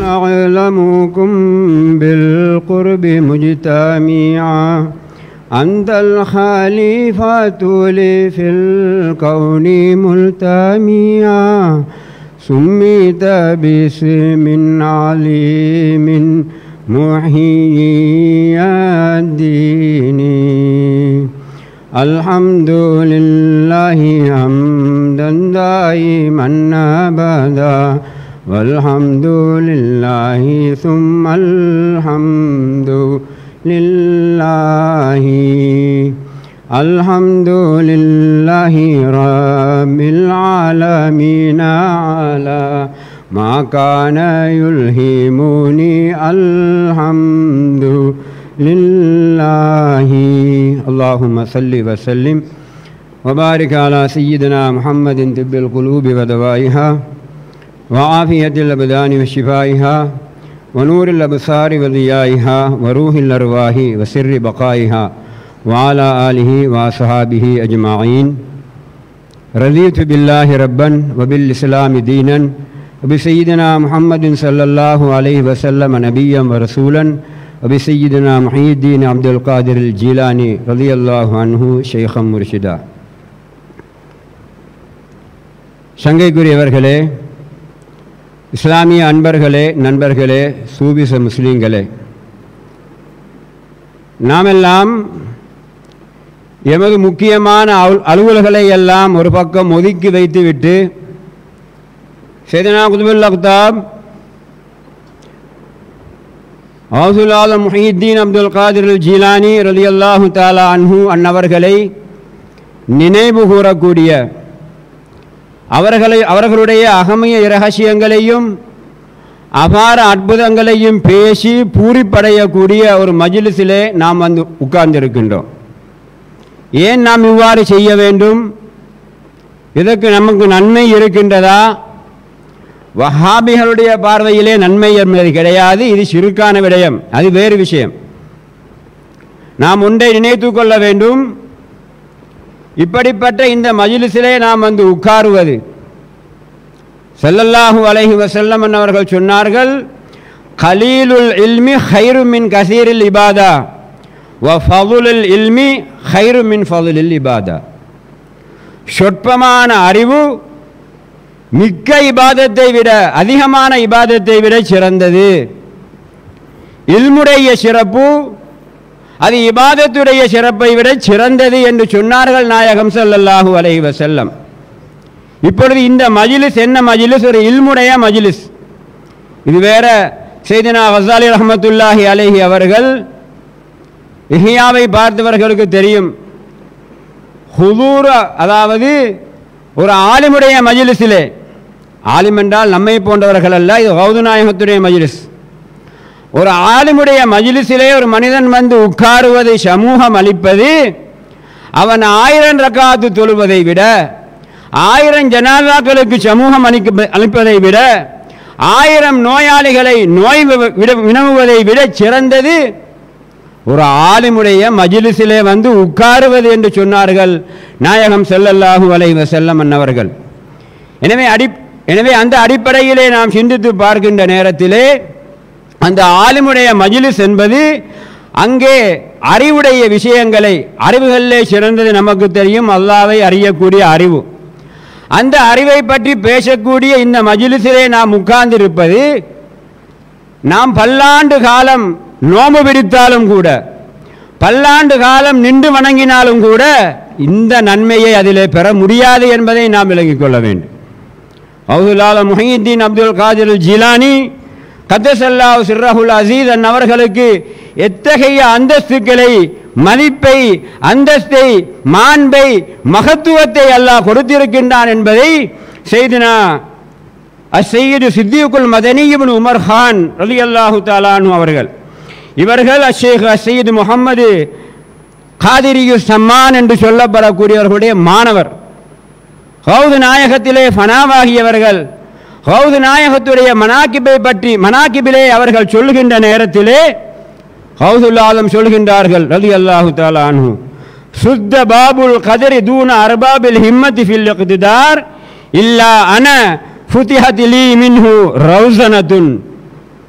أعلمكم بالقرب مجتمعا أنت الخليفة لي في الكون ملتميا سميت باسم عليم محيي الدين الحمد لله حمدا دائما أبدا والحمد لله ثم الحمد لله الحمد لله رب العالمين على ما كان يلهمني الحمد لله اللهم صل وسلم وبارك على سيدنا محمد طب القلوب ودوائها وعافية الأبدان وشفائها ونور الأبصار وضيائها وروح الأرواح وسر بقائها وعلى آله وأصحابه أجمعين رضيت بالله ربا وبالإسلام دينا وبسيدنا محمد صلى الله عليه وسلم نبيا ورسولا وبسيدنا محي الدين عبد القادر الجيلاني رضي الله عنه شيخا مرشدا சங்கைக்குரியவர்களே இஸ்லாமிய அன்பர்களே நண்பர்களே சூபிச முஸ்லீம்களே நாமெல்லாம் எமது முக்கியமான அல் அலுவல்களை எல்லாம் ஒரு பக்கம் ஒதுக்கி வைத்துவிட்டு சைதனா குதுபுல் அக்தாப் ஹவுசுல்லாத முஹீத்தீன் அப்துல் காதிர் ஜீலானி ரலி அல்லாஹு தாலா அன்ஹு அன்னவர்களை நினைவு கூறக்கூடிய அவர்களை அவர்களுடைய அகமய இரகசியங்களையும் அபார அற்புதங்களையும் பேசி பூரிப்படையக்கூடிய ஒரு மஜிலிஸிலே நாம் வந்து உட்கார்ந்திருக்கின்றோம் ஏன் நாம் இவ்வாறு செய்ய வேண்டும் இதற்கு நமக்கு நன்மை இருக்கின்றதா வஹாபிகளுடைய பார்வையிலே நன்மை என்பது கிடையாது இது சிறுக்கான விடயம் அது வேறு விஷயம் நாம் ஒன்றை நினைத்து கொள்ள வேண்டும் இப்படிப்பட்ட இந்த மஜிலிஸிலே நாம் வந்து உட்காருவது செல்லல்லாஹு அலைஹி வசல்லம் அவர்கள் சொன்னார்கள் கலீலுல் இல்மி ஹைரு மின் கசீரில் இபாதா வ ஃபதுலில் இல்மி ஹைரு மின் ஃபதுலில் இபாதா சொற்பமான அறிவு மிக்க இபாதத்தை விட அதிகமான இபாதத்தை விட சிறந்தது இல்முடைய சிறப்பு அது இபாதத்துடைய சிறப்பை விட சிறந்தது என்று சொன்னார்கள் நாயகம் ஸல்லல்லாஹு அலைஹி வஸல்லம் இப்பொழுது இந்த மஜிலிஸ் என்ன மஜிலிஸ் ஒரு இல்முடைய மஜிலிஸ் இது வேற செய்தினா ஹசாலி ரஹமத்துல்லாஹி அலைஹி அவர்கள் இஹியாவை பார்த்தவர்களுக்கு தெரியும் ஹுதூர் அதாவது ஒரு ஆலிமுடைய மஜிலிஸிலே ஆலிம் என்றால் நம்மை போன்றவர்கள் அல்ல இது கௌது நாயகத்துடைய மஜிலிஸ் ஒரு ஆலிமுடைய மஜிலிஸிலே ஒரு மனிதன் வந்து உட்காருவதை சமூகம் அளிப்பது அவன் ஆயிரம் ரக்காத்து தொழுவதை விட ஆயிரம் ஜனாதாக்களுக்கு சமூகம் அளிக்க அளிப்பதை விட ஆயிரம் நோயாளிகளை நோய் வி- விட வினவுவதை விட சிறந்தது ஒரு ஆலிமுடைய மஜிலிஸிலே வந்து உட்காருவது என்று சொன்னார்கள் நாயகம் ஸல்லல்லாஹு அலைஹி வஸல்லம் அன்னவர்கள் எனவே அடி எனவே அந்த அடிப்படையிலே நாம் சிந்தித்து பார்க்கின்ற நேரத்திலே அந்த ஆலிமுடைய மஜிலிஸ் என்பது அங்கே அறிவுடைய விஷயங்களை அறிவுகளிலே சிறந்தது நமக்கு தெரியும் அல்லாவை அறியக்கூடிய அறிவு அந்த அறிவை பற்றி பேசக்கூடிய இந்த மஜிலிஸிலே நாம் உட்கார்ந்திருப்பது நாம் பல்லாண்டு காலம் நோம்பு பிடித்தாலும் கூட பல்லாண்டு காலம் நின்று வணங்கினாலும் கூட இந்த நன்மையை அதிலே பெற முடியாது என்பதை நாம் விளங்கிக் கொள்ள வேண்டும் அவுதுல்லால முஹீத்தீன் அப்துல் காதிர் ஜிலானி கத்தசல்லாஹ் சிர்ரஹுல் அசீஸ் அவர்களுக்கு எத்தகைய அந்தஸ்துக்களை மதிப்பை அந்தஸ்தை மாண்பை மகத்துவத்தை அல்லாஹ் கொடுத்திருக்கின்றான் என்பதை செய்தினா அசையது சித்தியுக்குல் மதனியுபின் உமர் கான் ரலி அல்லாஹு தாலானு அவர்கள் இவர்கள் அஷேக் அசையது முகம்மது காதிரியு சம்மான் என்று சொல்லப்படக்கூடியவர்களுடைய மாணவர் ஹவுது நாயகத்திலே ஃபனாவாகியவர்கள் ஹவுது நாயகத்துடைய மனாக்கிபை பற்றி மனாக்கிபிலே அவர்கள் சொல்லுகின்ற நேரத்திலே ஹவுதுல் ஆலம் சொல்கின்றார்கள் ரலி அல்லாஹு தாலானு சுத்த பாபுல் கதரி தூன அர்பாபில் ஹிம்மதி ஃபில் இக்திதார் இல்லா அன ஃபுதிஹத் லீ மின்ஹு ரௌசனத்துன்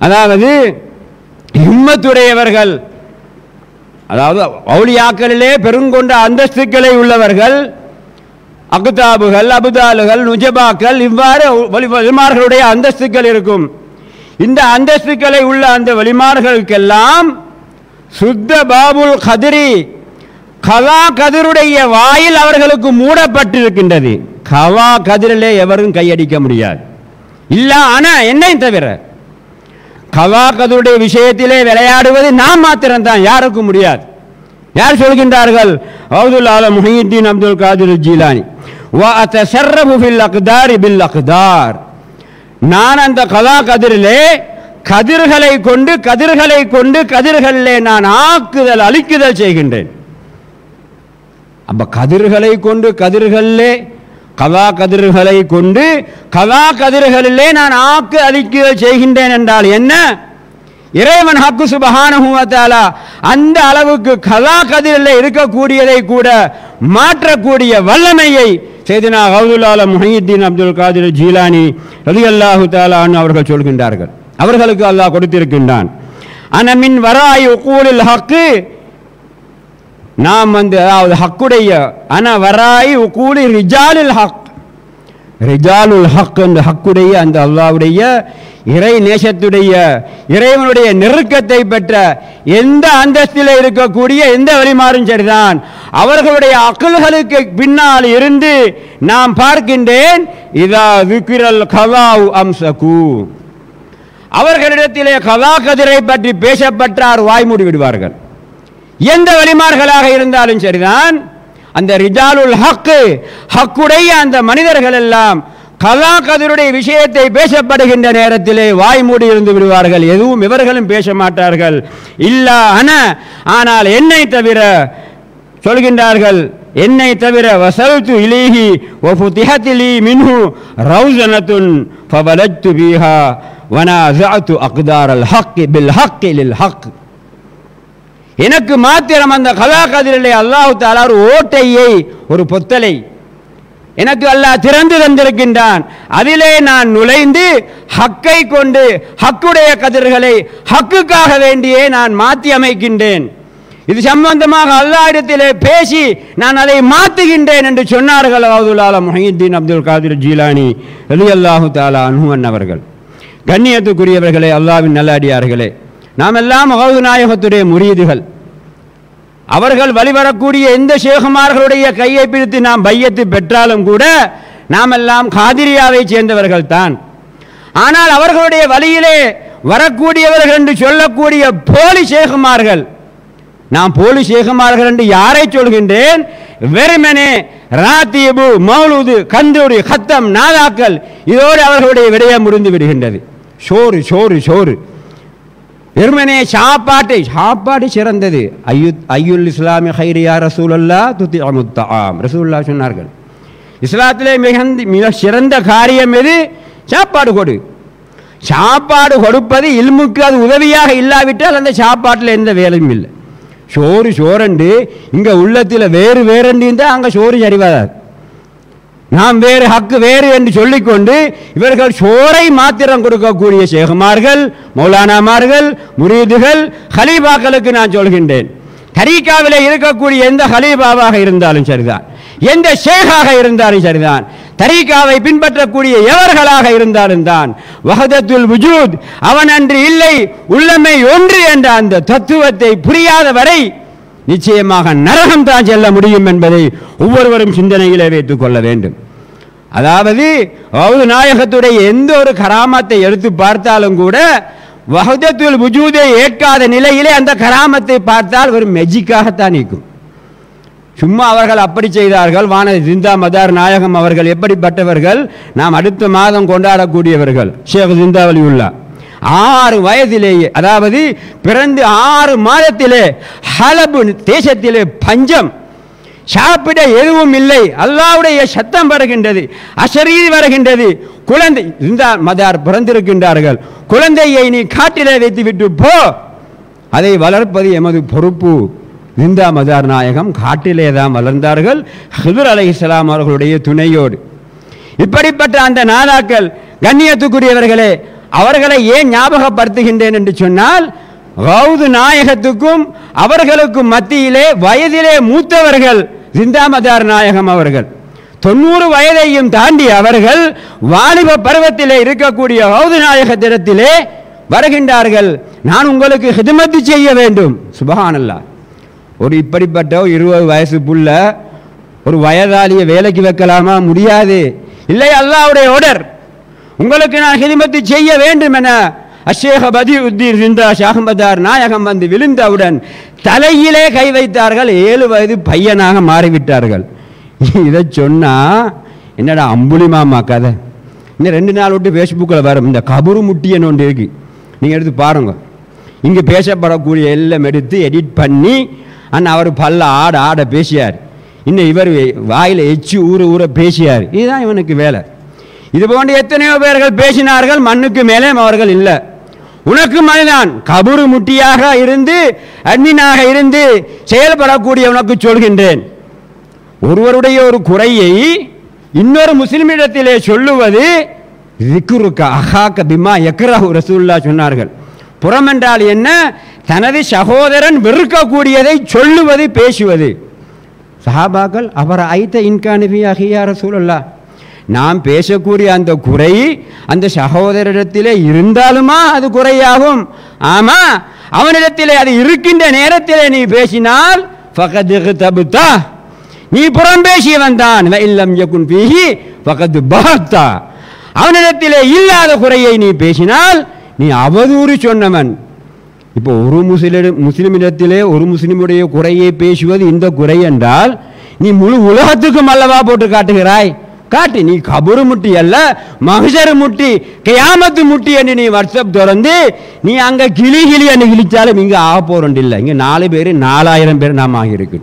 அதாவது ஹிம்மத்துடையவர்கள் அதாவது அவுளியாக்களிலே பெருங்கொண்ட அந்தஸ்துக்களை உள்ளவர்கள் அகுதாபுகள் அபுதாலுகள் நுஜபாக்கள் இவ்வாறு வலி வலிமார்களுடைய அந்தஸ்துக்கள் இருக்கும் இந்த அந்தஸ்துக்களை உள்ள அந்த வலிமார்களுக்கெல்லாம் சுத்த பாபுல் கதிரி கலா கதிருடைய வாயில் அவர்களுக்கு மூடப்பட்டிருக்கின்றது கவா கதிரிலே எவரும் கையடிக்க முடியாது இல்ல ஆனா என்னை தவிர கவா கதிருடைய விஷயத்திலே விளையாடுவது நாம் மாத்திரம்தான் யாருக்கும் முடியாது யார் சொல்கின்றார்கள் அப்துல் ஆலம் முஹியுத்தீன் அப்துல் காதிர் ஜீலானி وَأَتَسَرَّفُ فِي الْأَقْدَارِ بِالْأَقْدَارِ நான் அந்த கலா கதிரிலே கதிர்களை கொண்டு கதிர்களை கொண்டு கதிர்களிலே நான் ஆக்குதல் அழிக்குதல் செய்கின்றேன் அப்ப கதிர்களை கொண்டு கதிர்களிலே கலா கதிர்களை கொண்டு கலா கதிர்களிலே நான் ஆக்கு அழிக்குதல் செய்கின்றேன் என்றால் என்ன இறைவன் ஹக்கு சுபஹானஹு வ தஆலா அந்த அளவுக்கு கலா கதிரில் இருக்கக்கூடியதை கூட மாற்றக்கூடிய வல்லமையை செய்தினா கவுதுல்லால முஹியுத்தீன் அப்துல் காதிர் ஜீலானி ரலியல்லாஹு தஆலா அன்ஹு அவர்கள் சொல்கின்றார்கள் அவர்களுக்கு அல்லாஹ் கொடுத்திருக்கின்றான் அனமின் வராய் உக்கூலில் ஹக்கு நாம் வந்து அதாவது ஹக்குடைய அன வராய் உக்கூலி ரிஜாலில் ஹக் ரிஜாலுல் ஹக் அந்த ஹக்குடைய அந்த அல்லாவுடைய இறை நேசத்துடைய இறைவனுடைய நெருக்கத்தை பெற்ற எந்த அந்தஸ்தில் இருக்கக்கூடிய எந்த வழிமாறும் சரிதான் அவர்களுடைய அக்கல்களுக்கு பின்னால் இருந்து நாம் பார்க்கின்றேன் இதா விக்கிரல் கலாவு அம்சகு அவர்களிடத்திலே கலா கதிரை பற்றி பேசப்பட்டார் வாய்மூடி விடுவார்கள் எந்த வழிமார்களாக இருந்தாலும் சரிதான் அந்த ரிஜாலுல் ஹக்கு ஹக்குடைய அந்த மனிதர்கள் எல்லாம் கலா கதிருடைய விஷயத்தை பேசப்படுகின்ற நேரத்திலே வாய் மூடி இருந்து விடுவார்கள் எதுவும் இவர்களும் பேச மாட்டார்கள் இல்ல அன ஆனால் என்னை தவிர சொல்கின்றார்கள் என்னை தவிர வசல்து இலேஹி ஒஃபுதிஹத்திலி மின்ஹு ரௌசனத்துன் ஃபவலத்து பீஹா வனாஸஅத்து அக்தார் அல் ஹக்கி பில் ஹக்கி லில் ஹக் எனக்கு மாத்திரம் அந்த கலாகதிரிலே அல்லாஹு தாலா ஒரு ஓட்டையை ஒரு பொத்தலை எனக்கு அல்லாஹ் திறந்து தந்திருக்கின்றான் அதிலே நான் நுழைந்து ஹக்கை கொண்டு ஹக்குடைய கதிர்களை ஹக்குக்காக வேண்டியே நான் மாற்றி அமைக்கின்றேன் இது சம்பந்தமாக அல்லாஹ்விடத்திலே பேசி நான் அதை மாற்றுகின்றேன் என்று சொன்னார்கள் அவுதுல்லால முஹியுத்தீன் அப்துல் காதிர் ஜீலானி அலி அல்லாஹு தாலா அனுமன் அவர்கள் கண்ணியத்துக்குரியவர்களே அல்லாவின் நல்லடியார்களே நாம் எல்லாம் மகவு நாயகத்துடைய முரீதுகள் அவர்கள் வழிவரக்கூடிய எந்த சேகுமார்களுடைய கையை பிடித்து நாம் பையத்து பெற்றாலும் கூட நாம் எல்லாம் காதிரியாவை சேர்ந்தவர்கள் தான் ஆனால் அவர்களுடைய வழியிலே வரக்கூடியவர்கள் என்று சொல்லக்கூடிய போலி சேகுமார்கள் நான் போலி சேகுமார்கள் என்று யாரை சொல்கின்றேன் வெறுமனே ராத்தீபு மௌலூது கந்தூரி கத்தம் நாதாக்கள் இதோடு அவர்களுடைய விடயம் முடிந்து விடுகின்றது சோறு சோறு சோறு வெறுமனே சாப்பாட்டை சாப்பாடு சிறந்தது ஐயு ஐயுல் இஸ்லாமி ஹைரியா ரசூலல்லா துத்தி அமுத்தாம் ரசூல்லா சொன்னார்கள் இஸ்லாத்திலே மிகந்த மிக சிறந்த காரியம் எது சாப்பாடு கொடு சாப்பாடு கொடுப்பது இல்முக்கு அது உதவியாக இல்லாவிட்டால் அந்த சாப்பாட்டில் எந்த வேலையும் இல்லை சோறு சோரண்டு இங்கே உள்ளத்தில் வேறு வேறண்டு இருந்தால் அங்கே சோறு சரிவராது நாம் வேறு ஹக்கு வேறு என்று சொல்லிக்கொண்டு இவர்கள் சோரை மாத்திரம் கொடுக்கக்கூடிய சேகுமார்கள் மௌலானாமார்கள் முரீதுகள் ஹலீபாக்களுக்கு நான் சொல்கின்றேன் தரீக்காவிலே இருக்கக்கூடிய எந்த ஹலீபாவாக இருந்தாலும் சரிதான் எந்த ஷேகாக இருந்தாலும் சரிதான் தரீக்காவை பின்பற்றக்கூடிய எவர்களாக இருந்தாலும் தான் வஹதத்துல் வஜூத் அவன் அன்று இல்லை உள்ளமை ஒன்று என்ற அந்த தத்துவத்தை புரியாத வரை நிச்சயமாக நரகம் தான் செல்ல முடியும் என்பதை ஒவ்வொருவரும் சிந்தனையிலே வைத்துக் கொள்ள வேண்டும் அதாவது அவது நாயகத்துடைய எந்த ஒரு கராமத்தை எடுத்து பார்த்தாலும் கூட வஹதத்துல் வஜூதை ஏற்காத நிலையிலே அந்த கராமத்தை பார்த்தால் ஒரு மெஜிக்காகத்தான் நிற்கும் சும்மா அவர்கள் அப்படி செய்தார்கள் வான ஜிந்தா மதார் நாயகம் அவர்கள் எப்படிப்பட்டவர்கள் நாம் அடுத்த மாதம் கொண்டாடக்கூடியவர்கள் ஷேக் ஜிந்தா வலியுல்லா ஆறு வயதிலேயே அதாவது பிறந்து ஆறு மாதத்திலே ஹலபு தேசத்திலே பஞ்சம் சாப்பிட எதுவும் இல்லை அல்லாவுடைய சத்தம் வருகின்றது அசரீதி வருகின்றது குழந்தை இந்த மதார் பிறந்திருக்கின்றார்கள் குழந்தையை நீ காட்டிலே வைத்து விட்டு போ அதை வளர்ப்பது எமது பொறுப்பு நிந்தா மதார் நாயகம் காட்டிலே தான் வளர்ந்தார்கள் ஹிதுர் அலை இஸ்லாம் அவர்களுடைய துணையோடு இப்படிப்பட்ட அந்த நாதாக்கள் கண்ணியத்துக்குரியவர்களே அவர்களை ஏன் ஞாபகப்படுத்துகின்றேன் என்று சொன்னால் கௌது நாயகத்துக்கும் அவர்களுக்கும் மத்தியிலே வயதிலே மூத்தவர்கள் ஜிந்தாமதார் நாயகம் அவர்கள் தொண்ணூறு வயதையும் தாண்டி அவர்கள் வாலிப பருவத்திலே இருக்கக்கூடிய கௌது நாயகத்திடத்திலே வருகின்றார்கள் நான் உங்களுக்கு ஹிதமத்து செய்ய வேண்டும் சுபஹானல்லா ஒரு இப்படிப்பட்ட ஒரு இருபது வயசு புள்ள ஒரு வயதாளிய வேலைக்கு வைக்கலாமா முடியாது இல்லை அல்லாவுடைய ஒடர் உங்களுக்கு நான் ஹிதமத்து செய்ய வேண்டும் என அஷேக பதியுத்தீன் சிந்தா ஷாஹமதார் நாயகம் வந்து விழுந்தவுடன் தலையிலே கை வைத்தார்கள் ஏழு வயது பையனாக மாறிவிட்டார்கள் இதை சொன்னா என்னடா அம்புலி மாமா கதை இன்னும் ரெண்டு நாள் விட்டு ஃபேஸ்புக்கில் வரும் இந்த கபரு முட்டியன்னு ஒன்று இருக்கு நீங்கள் எடுத்து பாருங்க இங்கே பேசப்படக்கூடிய எல்லாம் எடுத்து எடிட் பண்ணி அண்ணா அவர் பல்ல ஆட ஆட பேசியார் இன்னும் இவர் வாயில் எச்சு ஊற ஊற பேசியார் இதுதான் இவனுக்கு வேலை இது போன்று எத்தனையோ பேர்கள் பேசினார்கள் மண்ணுக்கு மேலே அவர்கள் இல்லை உனக்கு மனிதான் கபுரு முட்டியாக இருந்து அட்மினாக இருந்து செயல்படக்கூடிய உனக்கு சொல்கின்றேன் ஒருவருடைய ஒரு குறையை இன்னொரு முஸ்லிமிடத்திலே சொல்லுவது ரிக்குருக்க அஹாக்க பிமா எக்ராஹு ரசூல்லா சொன்னார்கள் புறம் என்றால் என்ன தனது சகோதரன் வெறுக்கக்கூடியதை சொல்லுவது பேசுவது சஹாபாக்கள் அவர் ஐத்த இன்கானிபி அஹியா ரசூலல்லா நாம் பேசக்கூடிய அந்த குறை அந்த சகோதரிடத்திலே இருந்தாலுமா அது குறையாகும் ஆமா அவனிடத்திலே அது இருக்கின்ற நேரத்திலே நீ பேசினால் ஃபகத் இக்தபுத்தா நீ புறம் பேசியவன் தான் இல்லம் யகுன் பீஹி ஃபகத் பஹத்தா அவனிடத்திலே இல்லாத குறையை நீ பேசினால் நீ அவதூறு சொன்னவன் இப்போ ஒரு முஸ்லிம் முஸ்லிமிடத்திலே ஒரு முஸ்லிமுடைய குறையை பேசுவது இந்த குறை என்றால் நீ முழு உலகத்துக்கும் அல்லவா போட்டு காட்டுகிறாய் காட்டு நீ கபரு முட்டி அல்ல மகசரு முட்டி கியாமத்து முட்டி என்று நீ வாட்ஸ்அப் திறந்து நீ அங்க கிளி கிளி என்று கிழிச்சாலும் இங்க ஆக போறோம் இல்லை இங்க நாலு பேர் நாலாயிரம் பேர் நாம் ஆகியிருக்கு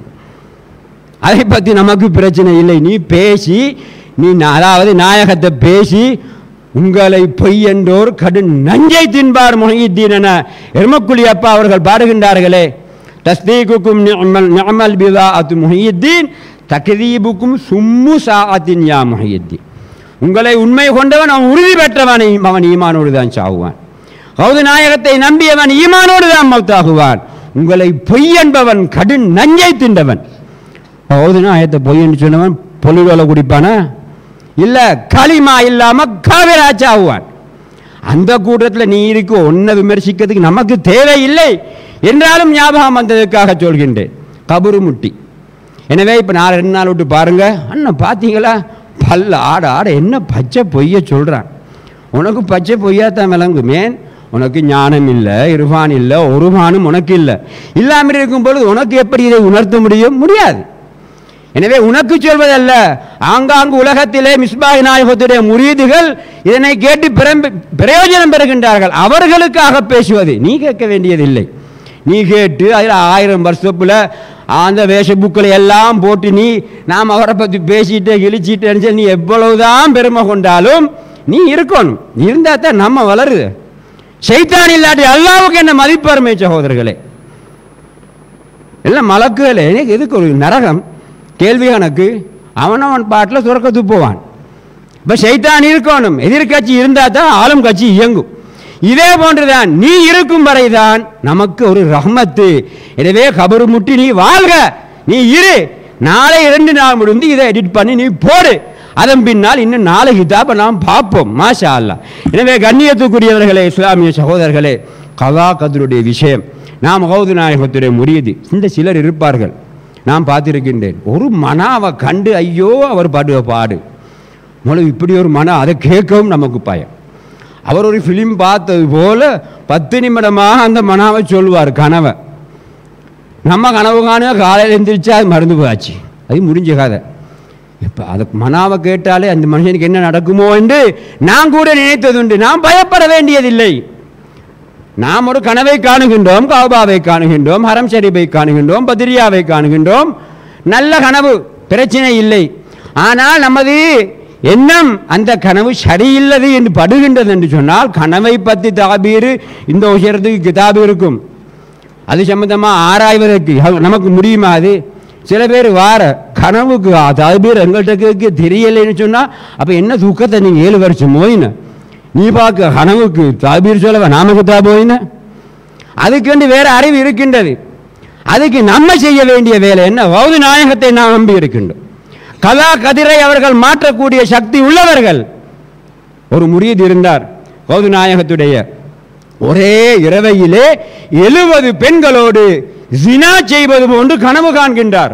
அதை பற்றி நமக்கு பிரச்சனை இல்லை நீ பேசி நீ நா- அதாவது நாயகத்தை பேசி உங்களை பொய் என்றோர் கடும் நஞ்சை தின்பார் முஹித்தீன் என எருமக்குழி அப்பா அவர்கள் பாடுகின்றார்களே தஸ்தீகுக்கும் நிஅமல் நிஅமல் பிதாஅத்து முஹித்தீன் தக்தீபுக்கும் சும்மு சாஅத்தின் யா முஹித்தீன் உங்களை உண்மை கொண்டவன் அவன் உறுதி பெற்றவன் அவன் ஈமானோடு தான் சாவுவான் கௌது நாயகத்தை நம்பியவன் ஈமானோடு தான் மௌத்தாகுவான் உங்களை பொய் என்பவன் கடும் நஞ்சை தின்றவன் கௌது நாயகத்தை பொய் என்று சொன்னவன் பொலிவேலை குடிப்பானா இல்ல களிமா இல்லாம காவிராச்சு ஆகுவான் அந்த கூட்டத்தில் நீ இருக்கு ஒன்றை விமர்சிக்கிறதுக்கு நமக்கு தேவையில்லை என்றாலும் ஞாபகம் வந்ததுக்காக சொல்கின்றேன் கபரு முட்டி எனவே இப்போ நான் ரெண்டு நாள் விட்டு பாருங்க அண்ணன் பார்த்தீங்களா பல்ல ஆட ஆட என்ன பச்சை பொய்ய சொல்கிறான் உனக்கு பச்சை பொய்யாத்தான் விளங்குமேன் உனக்கு ஞானம் இல்லை இருபான் இல்லை ஒருபானும் உனக்கு இல்லை இல்லாமல் இருக்கும் பொழுது உனக்கு எப்படி இதை உணர்த்த முடியும் முடியாது எனவே உனக்கு சொல்வதல்ல ஆங்காங்கு உலகத்திலே மிஸ்பாஹி நாயகத்துடைய முரீதுகள் இதனை கேட்டு பிரம்ப- பிரயோஜனம் பெறுகின்றார்கள் அவர்களுக்காக பேசுவது நீ கேட்க வேண்டியதில்லை நீ கேட்டு அதில் ஆயிரம் வருஷப்புல அந்த வேஷப்புக்களை எல்லாம் போட்டு நீ நாம் அவரை பற்றி பேசிட்டு இழிச்சிட்டேன்னு சொல்லி நீ எவ்வளவுதான் பெருமை கொண்டாலும் நீ இருக்கணும் இருந்தால் தான் நம்ம வளருது சைத்தான் இல்லாட்டி அல்லாவுக்கு என்ன மதிப்பருமை சகோதரர்களே எல்லாம் மலக்குகளே எனக்கு எதுக்கு ஒரு நரகம் கேள்வி கணக்கு அவனவன் பாட்டில் சுரக்கத்து போவான் இப்போ சைத்தான் இருக்கணும் எதிர்கட்சி இருந்தால் தான் ஆளும் கட்சி இயங்கும் இதே போன்றுதான் நீ இருக்கும் வரைதான் நமக்கு ஒரு ரஹ்மத்து எனவே கபரு முட்டி நீ வாழ்க நீ இரு நாளை இரண்டு நாள் முடிந்து இதை எடிட் பண்ணி நீ போடு அதன் பின்னால் இன்னும் நாளை கிதாபை நாம் பார்ப்போம் மாஷா அல்லாஹ் எனவே கண்ணியத்துக்குரியவர்களே இஸ்லாமிய சகோதரர்களே கதா கதருடைய விஷயம் நாம் கௌது நாயகத்துடைய முறியது இந்த சிலர் இருப்பார்கள் நான் பார்த்திருக்கின்றேன் ஒரு மனாவை கண்டு ஐயோ அவர் பாடுவ பாடு முதல்ல இப்படி ஒரு மனம் அதை கேட்கவும் நமக்கு பயம் அவர் ஒரு ஃபிலிம் பார்த்தது போல பத்து நிமிடமாக அந்த மனாவை சொல்லுவார் கனவை நம்ம கனவு காண காலையில் எழுந்திரிச்சா அது மறந்து போயாச்சு அது முடிஞ்ச கதை இப்போ அதை மனாவை கேட்டாலே அந்த மனுஷனுக்கு என்ன நடக்குமோ என்று நான் கூட நினைத்ததுண்டு நாம் பயப்பட வேண்டியதில்லை நாம் ஒரு கனவை காணுகின்றோம் காபாவை காணுகின்றோம் ஹரம் ஷரீஃபை காணுகின்றோம் பத்ரியாவை காணுகின்றோம் நல்ல கனவு பிரச்சனை இல்லை ஆனால் நமது எண்ணம் அந்த கனவு சரியில்லது என்று படுகின்றது என்று சொன்னால் கனவை பற்றி தாபீர் இந்த உயரத்துக்கு கிதாபு இருக்கும் அது சம்பந்தமாக ஆராய்வதற்கு ஹ- நமக்கு முடியுமா அது சில பேர் வார கனவுக்கு தாபீர் எங்கள்கிட்ட கேட்க தெரியலைன்னு சொன்னால் அப்போ என்ன துக்கத்தை நீங்கள் ஏழு வருஷம் மோயின நீ பார்க்க கனவுக்கு தாபீர் சொல்லவா நாமக்கு தா போயின அதுக்கு வேற அறிவு இருக்கின்றது அதுக்கு நம்ம செய்ய வேண்டிய வேலை என்ன வௌது நாயகத்தை நாம் நம்பி இருக்கின்றோம் கலா கதிரை அவர்கள் மாற்றக்கூடிய சக்தி உள்ளவர்கள் ஒரு முறியது இருந்தார் வௌது நாயகத்துடைய ஒரே இரவையிலே எழுபது பெண்களோடு ஜினா செய்வது போன்று கனவு காண்கின்றார்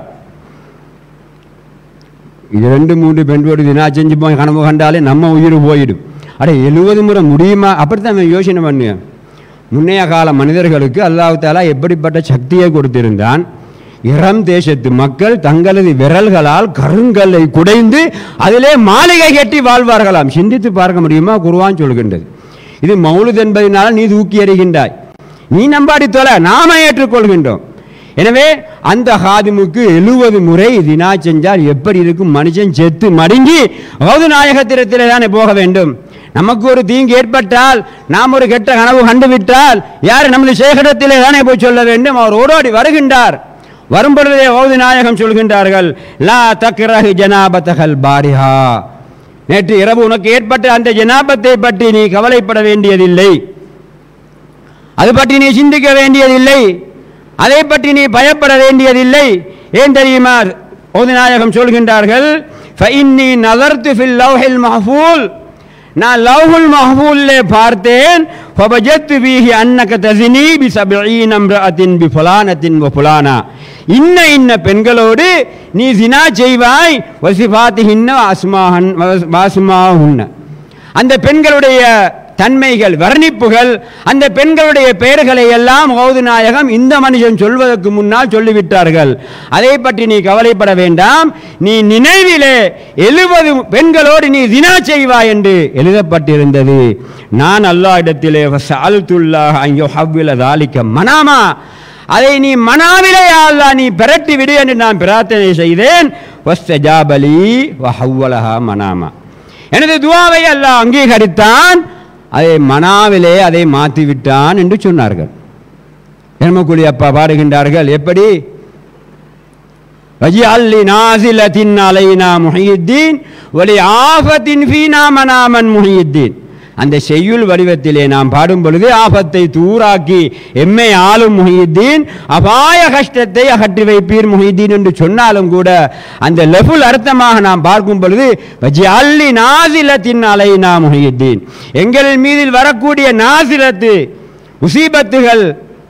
இரண்டு மூன்று பெண்களோடு தினா செஞ்சு போய் கனவு கண்டாலே நம்ம உயிர் போயிடும் அட எழுபது முறை முடியுமா அப்படித்தான் அவன் யோசனை பண்ணுவேன் முன்னைய கால மனிதர்களுக்கு அல்லாஹ் தாலா எப்படிப்பட்ட சக்தியை கொடுத்திருந்தான் இரம் தேசத்து மக்கள் தங்களது விரல்களால் கருங்கல்லை குடைந்து அதிலே மாளிகை கட்டி வாழ்வார்களாம் சிந்தித்து பார்க்க முடியுமா குருவான் சொல்கின்றது இது மௌலுத் என்பதனால் நீ தூக்கி எறிகின்றாய் நீ நம்பாடி தொலை நாம ஏற்றுக்கொள்கின்றோம் எனவே அந்த ஹாதிமுக்கு எழுபது முறை தினா செஞ்சால் எப்படி இருக்கும் மனுஷன் செத்து மடங்கி அவது நாயகத்திரத்திலே தானே போக வேண்டும் நமக்கு ஒரு தீங்கு ஏற்பட்டால் நாம் ஒரு கெட்ட கனவு கண்டுவிட்டால் யார் நமது சேகரத்திலே தானே போய் சொல்ல வேண்டும் அவர் ஓடோடி வருகின்றார் வரும் பொழுதே ஓது நாயகம் சொல்கின்றார்கள் லா தக்ரஹு ஜனாபத்தகல் பாரிஹா நேற்று இரவு உனக்கு ஏற்பட்ட அந்த ஜனாபத்தை பற்றி நீ கவலைப்பட வேண்டியதில்லை அது பற்றி நீ சிந்திக்க வேண்டியதில்லை அதை பற்றி நீ பயப்பட வேண்டியதில்லை ஏன் தெரியுமா ஓதுநாயகம் சொல்கின்றார்கள் ஃபஇன்னி நதர்த்து ஃபில் லவ்ஹில் மஹ்ஃபூல் நான் லவ்ஹுல் மஹ்ஃபூல்லே பார்த்தேன் ஃபபஜத்து பீஹி அன்னக தஸினி பி சப்ஈன இம்ரஅத்தின் பி ஃபுலானத்தின் வ ஃபுலானா இன்ன இன்ன பெண்களோடு நீ ஜினா செய்வாய் வசிஃபாத்திஹின்ன அஸ்மாஹன் வாஸ்மாஹுன்ன அந்த பெண்களுடைய தன்மைகள் வர்ணிப்புகள் அந்த பெண்களுடைய பெயர்களை எல்லாம் ஓது நாயகம் இந்த மனுஷன் சொல்வதற்கு முன்னால் சொல்லிவிட்டார்கள் அதை பற்றி நீ கவலைப்பட வேண்டாம் நீ நினைவிலே எழுபது பெண்களோடு நீ தினா செய்வாய் என்று எழுதப்பட்டிருந்தது நான் அல்லாஹ் இடத்திலே சால்துல்லாஹ் ஐயோ ஹவ்வில தாலிக்க மனாமா அதை நீ மனாவிலே அல்லா நீ பிரட்டி விடு என்று நான் பிரார்த்தனை செய்தேன் வஸ்தஜாபலி வஹவ்வலஹா மனாமா எனது துவாவை அல்லாஹ் அங்கீகரித்தான் அதை மனாவிலே அதை மாற்றி விட்டான் என்று சொன்னார்கள் எருமக்குழி அப்பா பாடுகின்றார்கள் எப்படி வஜிஅல்லி நாசிலத்தின் அலைனா முஹியுத்தீன் ஒலி ஆஃபத்தின் ஃபீனா மனாமன் முஹியுத்தீன் அந்த செய்யுள் வடிவத்திலே நாம் பாடும் பொழுது ஆபத்தை தூராக்கி எம்மை ஆளும் முஹியுத்தீன் அபாய கஷ்டத்தை அகற்றி வைப்பீர் முஹியுத்தீன் என்று சொன்னாலும் கூட அந்த லெஃபுல் அர்த்தமாக நாம் பார்க்கும் பொழுது வஜி அல்லி நாசிலத்தின் அலைனா முஹியுத்தீன் எங்கள் மீதில் வரக்கூடிய நாசிலத்து முசீபத்துகள்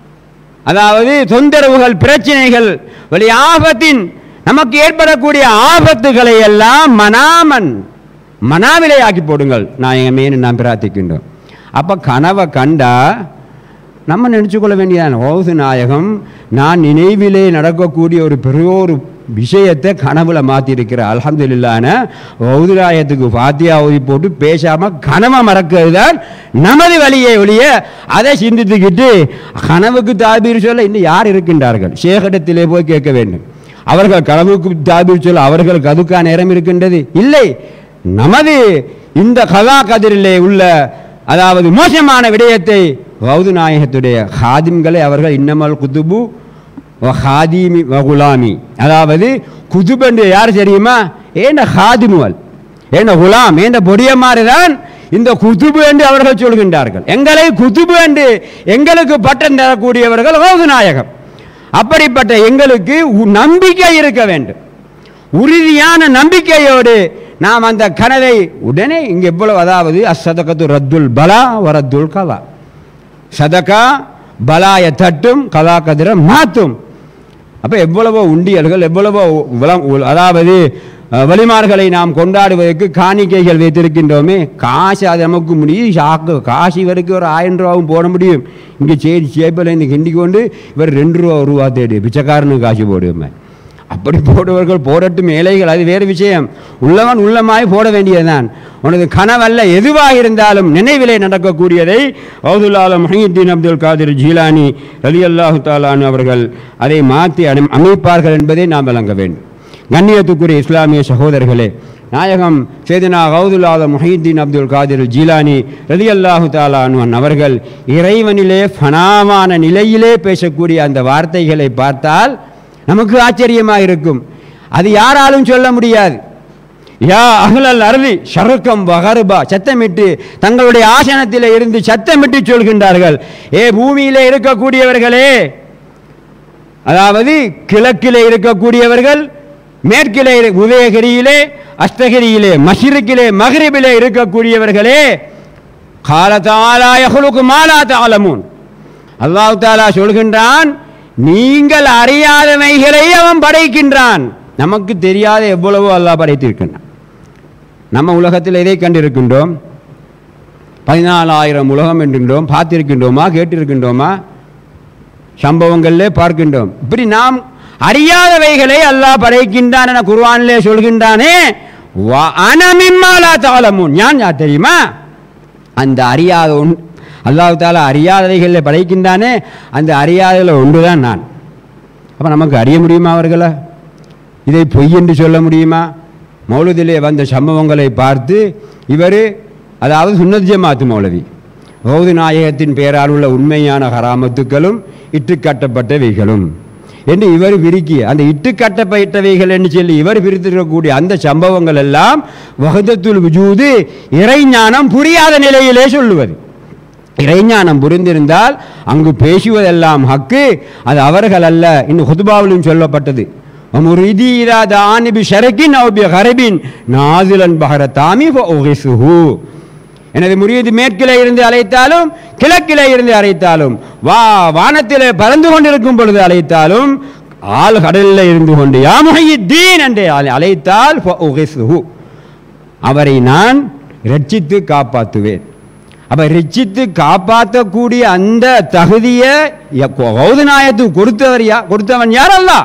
அதாவது தொந்தரவுகள் பிரச்சனைகள் வழி ஆபத்தின் நமக்கு ஏற்படக்கூடிய ஆபத்துகளை எல்லாம் மனாமன் மனாவிலே ஆக்கி போடுங்கள் நான் என் மேனு நான் பிரார்த்திக்கின்றோம் அப்போ கனவை கண்டா நம்ம நினச்சிக்கொள்ள வேண்டியதான் ஓசு நாயகம் நான் நினைவிலே நடக்கக்கூடிய ஒரு பெரிய ஒரு விஷயத்தை கனவுல மாற்றிருக்கிற அல்ஹம்துலில்லான ஓதுராயத்துக்கு பாத்தியா ஓதி போட்டு பேசாமல் கனவை மறக்கிறது தான் நமது வழியை ஒழிய அதை சிந்தித்துக்கிட்டு கனவுக்கு தாபீர் சொல்ல இன்னும் யார் இருக்கின்றார்கள் சேகடத்திலே போய் கேட்க வேண்டும் அவர்கள் கனவுக்கு தாபீர் சொல்ல அவர்களுக்கு அதுக்கா நேரம் இருக்கின்றது இல்லை நமது இந்த கலா கதிரிலே உள்ள அதாவது மோசமான விடயத்தை வௌது நாயகத்துடைய ஹாதிம்களை அவர்கள் இன்னமல் குதுபு வ ஹாதிமி வ குலாமி அதாவது குதுப் என்று யார் தெரியுமா ஏண்ட ஹாதிமுவல் ஏண்ட குலாம் ஏண்ட பொடியமாறு தான் இந்த குதுபு என்று அவர்கள் சொல்கின்றார்கள் எங்களை குதுபு என்று எங்களுக்கு பட்டம் தரக்கூடியவர்கள் வௌது நாயகம் அப்படிப்பட்ட எங்களுக்கு உ- நம்பிக்கை இருக்க வேண்டும் உறுதியான நம்பிக்கையோடு நாம் அந்த கனவை உடனே இங்கே எவ்வளவு அதாவது அசதகத்து ரத்துல் பலா வரத்துல் கலா சதகா பலாய தட்டும் கலா கதிர மாற்றும் அப்போ எவ்வளவோ உண்டியல்கள் எவ்வளவோ உலம் உல- அதாவது அஹ், வழிமார்களை நாம் கொண்டாடுவதற்கு காணிக்கைகள் வைத்திருக்கின்றோமே காசு அது நமக்கு முடியும் ஷாக்கு காசு இவருக்கு ஒரு ஆயிரம் ரூபாவும் போட முடியும் இங்கே சேரி சேப்பில் இந்த கிண்டி கொண்டு இவர் ரெண்டு ரூபா ஒரு ரூபா தேடி பிச்சைக்காரனுக்கு காசு போடுவோமே அப்படி போடுவர்கள் போடட்டும் ஏழைகள் அது வேறு விஷயம் உள்ளவன் உள்ளமாய் போட வேண்டியதுதான் உனது கனவல்ல எதுவாக இருந்தாலும் நினைவிலே நடக்கக்கூடியதை அவுதுல்லால மஹீத்தீன் அப்துல் காதிர் ஜீலானி அலி அல்லாஹு தாலானு அவர்கள் அதை மாற்றி அமை- அமைப்பார்கள் என்பதை நாம் விளங்க வேண்டும் கண்ணியத்துக்குரிய இஸ்லாமிய சகோதரர்களே நாயகம் சேதினா கவுதுல்லாத முஹீத்தீன் அப்துல் காதிர் ஜீலானி ரலி அல்லாஹு தாலானுவன் அவர்கள் இறைவனிலே ஃபனாவான நிலையிலே பேசக்கூடிய அந்த வார்த்தைகளை பார்த்தால் நமக்கு ஆச்சரியமாக இருக்கும் அது யாராலும் சொல்ல முடியாது யா அகலல் அருளி ஷருக்கம் வகருபா சத்தமிட்டு தங்களுடைய ஆசனத்திலே இருந்து சத்தமிட்டு சொல்கின்றார்கள் ஏ பூமியிலே இருக்கக்கூடியவர்களே அதாவது கிழக்கிலே இருக்கக்கூடியவர்கள் மேற்கிலே இரு- உதயகிரியிலே அஸ்தகிரியிலே மஷிருக்கிலே மகரிபிலே இருக்கக்கூடியவர்களே காலத்தாலாயகுலுக்கு மாலா தாளமுன் அல்லாஹ் தாலா சொல்கின்றான் நீங்கள் அறியாதவைகளை அவன் படைக்கின்றான் நமக்கு தெரியாத எவ்வளவோ அல்லாஹ் படைத்திருக்கின்றான் நம்ம உலகத்தில் எதை கண்டிருக்கின்றோம் பதினாலாயிரம் உலகம் என்றிருக்கின்றோம் பார்த்திருக்கின்றோமா கேட்டிருக்கின்றோமா சம்பவங்களிலே பார்க்கின்றோம் இப்படி நாம் அறியாதவைகளை அல்லாஹ் படைக்கின்றான் என குர்ஆனிலே சொல்கின்றானே வ- அன மிம்மாலா தாளமுன் ஞான் யார் தெரியுமா அந்த அறியாத ஒன் அல்லாஹ் தாலா அறியாதவைகளில் படைக்கின்றானே அந்த அறியாததில் ஒன்றுதான் நான் அப்போ நமக்கு அறிய முடியுமா அவர்களை இதை பொய் என்று சொல்ல முடியுமா மௌலதிலே வந்த சம்பவங்களை பார்த்து இவர் அதாவது சுன்னத் ஜமாத்து மௌலவி கௌது நாயகத்தின் பெயரால் உள்ள உண்மையான ஹராமத்துக்களும் இட்டுக்கட்டப்பட்டவைகளும் என்று இவர் விரிக்கி அந்த இட்டுக்கட்டப்பட்டவைகள் என்று சொல்லி இவர் பிரித்திருக்கக்கூடிய அந்த சம்பவங்கள் எல்லாம் வகதத்துல் விஜூது இறைஞானம் புரியாத நிலையிலே சொல்லுவது இறைஞானம் புரிந்திருந்தால் அங்கு பேசுவதெல்லாம் ஹக்கு அது அவர்கள் அல்ல இன்னும் ஹுதுபாவிலும் சொல்லப்பட்டது முரிதி இராத ஆனிபி ஷரக்கின் அவுபி ஹரபின் நாசிலன் பஹர தாமி ஒகிசுஹு எனது முறியது மேற்கிலே இருந்து அழைத்தாலும் கிழக்கிலே இருந்து அழைத்தாலும் வா வானத்திலே பறந்து கொண்டிருக்கும் பொழுது அழைத்தாலும் ஆள் கடலில் இருந்து கொண்டு யாமுகையுத்தீன் என்று அழை- அழைத்தால் ஒகிசுஹு அவரை நான் ரட்சித்து காப்பாற்றுவேன் அப்ப ரட்சித்து காப்பாற்றக்கூடிய அந்த தகுதியை கௌதநாயத்துக்கு கொடுத்தவர் யா கொடுத்தவன் யார் அல்ல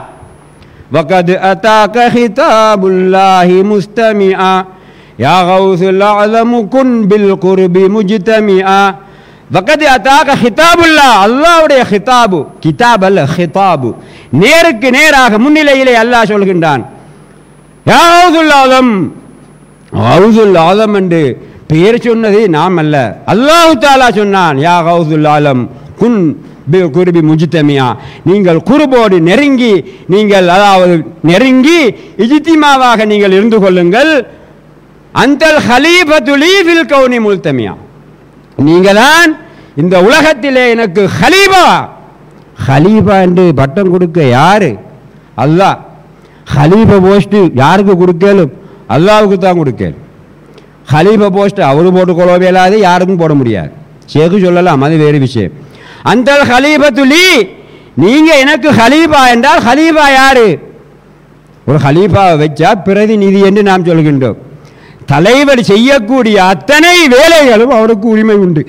وقد أتاك خطاب الله مستمعا يا غوث الأعظم كن بالقرب مجتمعا وقد أتاك خطاب الله அல்லாஹ்வுடைய خطاب கிதாப் அல்ல خطاب நேருக்கு நேராக முன்னிலையிலே அல்லாஹ் சொல்கின்றான் யா கௌசுல் ஆலம் கௌசுல் ஆலம் என்று பெயர் சொன்னது நாம் அல்ல அல்லாஹு தாலா சொன்னான் யா கௌசுல் ஆலம் குன் பி குருபி முஜித்தமியா நீங்கள் குருபோடு நெருங்கி நீங்கள் அதாவது நெருங்கி இஜித்திமாவாக நீங்கள் இருந்து கொள்ளுங்கள் அந்தல் ஹலீஃபத்துலி ஃபில் கௌனி முல்தமியா நீங்களான் இந்த உலகத்திலே எனக்கு ஹலீஃபா ஹலீஃபா என்று பட்டம் கொடுக்க யாரு அல்லாஹ் ஹலீஃபா போஸ்ட் யாருக்கு கொடுக்கலும் அல்லாவுக்கு தான் கொடுக்கலும் ஹலீஃபா போஸ்ட் அவரு போட்டு கொள்ள இயலாது யாருக்கும் போட முடியாது சேகு சொல்லலாம் அது வேறு விஷயம் அந்த ஹலீஃபத்துலி நீங்க எனக்கு ஹலீஃபா என்றால் ஹலீஃபா யாரு ஒரு ஹலீஃபாவை வச்சா பிரதிநிதி என்று நாம் சொல்கின்றோம் தலைவர் செய்யக்கூடிய அத்தனை வேலைகளும் அவருக்கு உரிமை உண்டு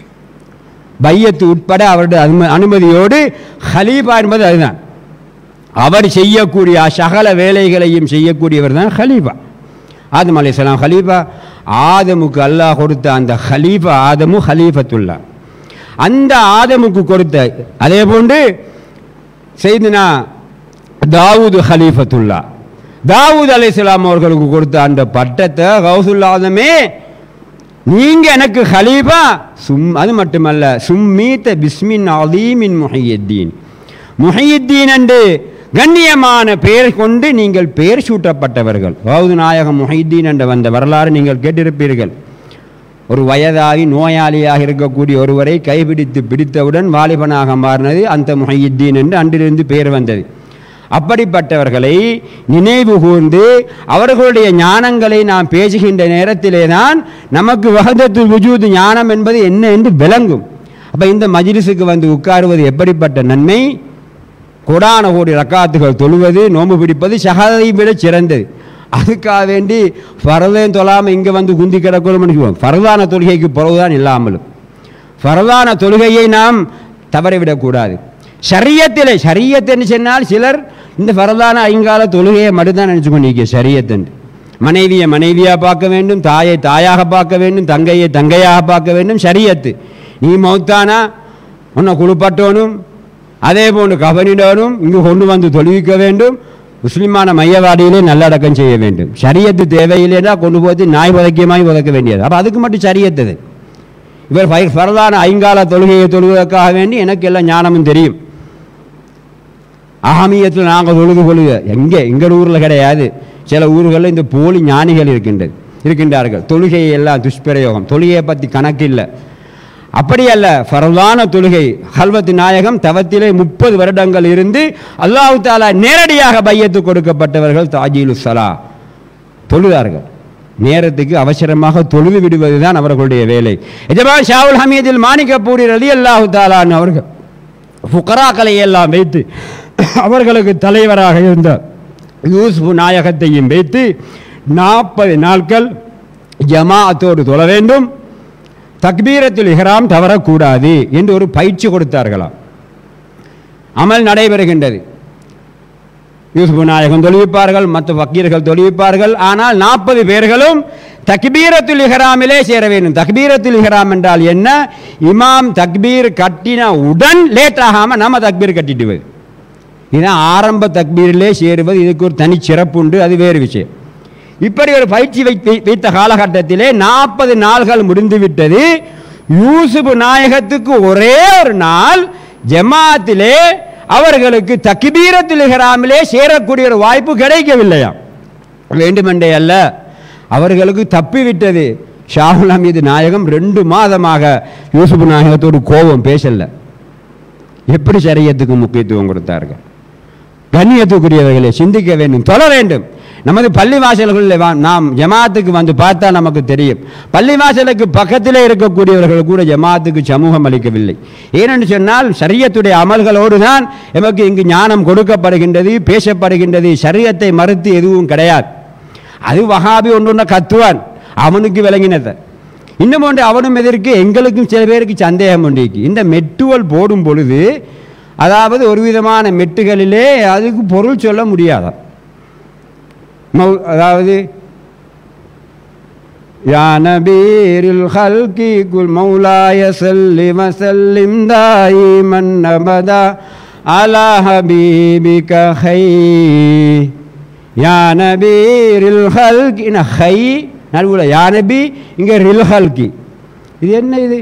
பையத்து உட்பட அவருடைய அனும- அனுமதியோடு ஹலீஃபா என்பது அதுதான் அவர் செய்யக்கூடிய சகல வேலைகளையும் செய்யக்கூடியவர் தான் ஹலீஃபா ஆதம் அலைஹிஸ்ஸலாம் ஹலீஃபா ஆதமுக்கு அல்லாஹ் கொடுத்த அந்த ஹலீஃபா ஆதமு ஹலீஃபத்துல்லா அந்த ஆதமுக்கு கொடுத்த அதே போன்று செய்தினா தாவூது ஹலீஃபத்துல்லா தாவூத் அலைஹிஸ்ஸலாம் அவர்களுக்கு கொடுத்த அந்த பட்டத்தை கௌசுல் ஆதமே நீங்க எனக்கு ஹலீஃபா சும் அது மட்டுமல்ல சும்மீத்த பிஸ்மின் அலீமின் முஹையத்தீன் முஹையத்தீன் என்று கண்ணியமான பெயர் கொண்டு நீங்கள் பெயர் சூட்டப்பட்டவர்கள் அதாவது நாயகம் முஹைதீன் என்ற வந்த வரலாறு நீங்கள் கேட்டிருப்பீர்கள் ஒரு வயதாகி நோயாளியாக இருக்கக்கூடிய ஒருவரை கைபிடித்து பிடித்தவுடன் வாலிபனாக மாறினது அந்த முஹையுத்தீன் என்று அன்றிலிருந்து பெயர் வந்தது அப்படிப்பட்டவர்களை நினைவு கூர்ந்து அவர்களுடைய ஞானங்களை நாம் பேசுகின்ற நேரத்திலே தான் நமக்கு வகதத்து விஜூது ஞானம் என்பது என்ன என்று விளங்கும் அப்போ இந்த மஜ்லிஸுக்கு வந்து உட்காருவது எப்படிப்பட்ட நன்மை கோடான கோடி ரக்காத்துகள் தொழுவது நோன்பு பிடிப்பது ஷஹாதை விட சிறந்தது அதுக்காக வேண்டி ஃபரதையும் தொழாமல் இங்கே வந்து குந்தி கிடக்கணும்னு சொல்லுவோம் ஃபரதான தொழுகைக்கு பிறகுதான் இல்லாமலும் ஃபரதான தொழுகையை நாம் தவறவிடக்கூடாது ஷரியத்திலே ஷரியத்துன்னு சொன்னால் சிலர் இந்த ஃபரதான ஐங்கால தொழுகையை மட்டும்தான் நினச்சி கொண்டிருக்க ஷரியத்துன்னு மனைவியை மனைவியாக பார்க்க வேண்டும் தாயை தாயாக பார்க்க வேண்டும் தங்கையை தங்கையாக பார்க்க வேண்டும் ஷரியத்து நீ மௌத்தானா உன்னை குளிப்பட்டோனும் அதே போன்று கவனிடனும் இங்கு கொண்டு வந்து தொழுவிக்க வேண்டும் முஸ்லிமான மையவாடியிலே நல்லடக்கம் செய்ய வேண்டும் ஷரியத்து தேவையில்லைன்னா கொண்டு போய் நாய் உதைக்கியமாய் உதைக்க வேண்டியது அப்போ அதுக்கு மட்டும் ஷரியத்தது இவர் ஃபை- ஃபரதான ஐங்கால தொழுகையை தொழுவதற்காக வேண்டி எனக்கு எல்லாம் ஞானமும் தெரியும் அகமியத்தில் நாங்கள் தொழுது கொள்ளுக எங்கே எங்கள் ஊரில் கிடையாது சில ஊர்களில் இந்த போலி ஞானிகள் இருக்கின்றது இருக்கின்றார்கள் தொழுகையை எல்லாம் துஷ்பிரயோகம் தொழுகையை பற்றி கணக்கு இல்லை அப்படி அல்ல ஃபரலான தொழுகை ஹல்வத் நாயகம் தவத்திலே முப்பது வருடங்கள் இருந்து அல்லாஹு தாலா நேரடியாக பையத்து கொடுக்கப்பட்டவர்கள் தாஜீலு சலா தொழுதார்கள் நேரத்துக்கு அவசரமாக தொழுது விடுவது தான் அவர்களுடைய வேலை எஜமான் ஷாவுல் ஹமீதில் மாணிக்கப்பூரி ரலி அல்லாஹு தாலான் அவர்கள் ஃபுகராக்களை எல்லாம் வைத்து அவர்களுக்கு தலைவராக இருந்த யூசுப் நாயகத்தையும் வைத்து நாற்பது நாட்கள் ஜமாஅத்தோடு தொழ வேண்டும் தக்பீரத்தில் இஹ்ராம் தவறக்கூடாது என்று ஒரு பயிற்சி கொடுத்தார்களாம் அமல் நடைபெறுகின்றது யூசுப் நாயகம் தொழுவிப்பார்கள் மற்ற வக்கீர்கள் தொழுவிப்பார்கள் ஆனால் நாற்பது பேர்களும் தக்பீரத்துல் இஹ்ராமிலே சேர வேண்டும் தக்பீரத்துல் இஹ்ராம் என்றால் என்ன இமாம் தக்பீர் கட்டின உடன் லேட் ஆகாமல் நம்ம தக்பீர் கட்டிடுவது இதுதான் ஆரம்ப தக்பீரிலே சேருவது இதுக்கு ஒரு தனி சிறப்பு உண்டு அது வேறு விஷயம் இப்படி ஒரு பயிற்சி வைத்து வைத்த காலகட்டத்திலே நாற்பது நாள்கள் முடிந்துவிட்டது யூசுப் நாயகத்துக்கு ஒரே ஒரு நாள் ஜமாத்திலே அவர்களுக்கு தக்பீரத்தில் இஹ்ராமிலே சேரக்கூடிய ஒரு வாய்ப்பு கிடைக்கவில்லையாம் வேண்டுமென்றே அல்ல அவர்களுக்கு தப்பிவிட்டது ஷாகுல் ஹமீது நாயகம் ரெண்டு மாதமாக யூசுப் நாயகத்தோடு கோபம் பேசல எப்படி சரியத்துக்கு முக்கியத்துவம் கொடுத்தார்கள் கண்ணியத்துக்குரியவர்களை சிந்திக்க வேண்டும் தொழ வேண்டும் நமது பள்ளி வாசல்களில் வா- நாம் ஜமாத்துக்கு வந்து பார்த்தா நமக்கு தெரியும் பள்ளி வாசலுக்கு பக்கத்திலே இருக்கக்கூடியவர்கள் கூட ஜமாத்துக்கு சமூகம் அளிக்கவில்லை ஏனென்று சொன்னால் சரியத்துடைய அமல்களோடு தான் எமக்கு இங்கு ஞானம் கொடுக்கப்படுகின்றது பேசப்படுகின்றது சரியத்தை மறுத்து எதுவும் கிடையாது அது வகாபி ஒன்று ஒன்று கத்துவான் அவனுக்கு விளங்கினதை இன்னும் ஒன்று அவனும் எதற்கு எங்களுக்கும் சில பேருக்கு சந்தேகம் உண்டு இந்த மெட்டுவல் போடும் பொழுது அதாவது ஒரு விதமான மெட்டுகளிலே அதுக்கு பொருள் சொல்ல முடியாதாம் மௌ- அதாவது யா நபீரில் ஹல்கி குல் மௌலாய சல்லி வசல்லிம் தாயிமன் அபதா அலா ஹபீபிக ஹை யா நபீரில் ஹல்கி ந ஹை நடுவில் யா நபி இங்கே ரில் ஹல்கி இது என்ன இது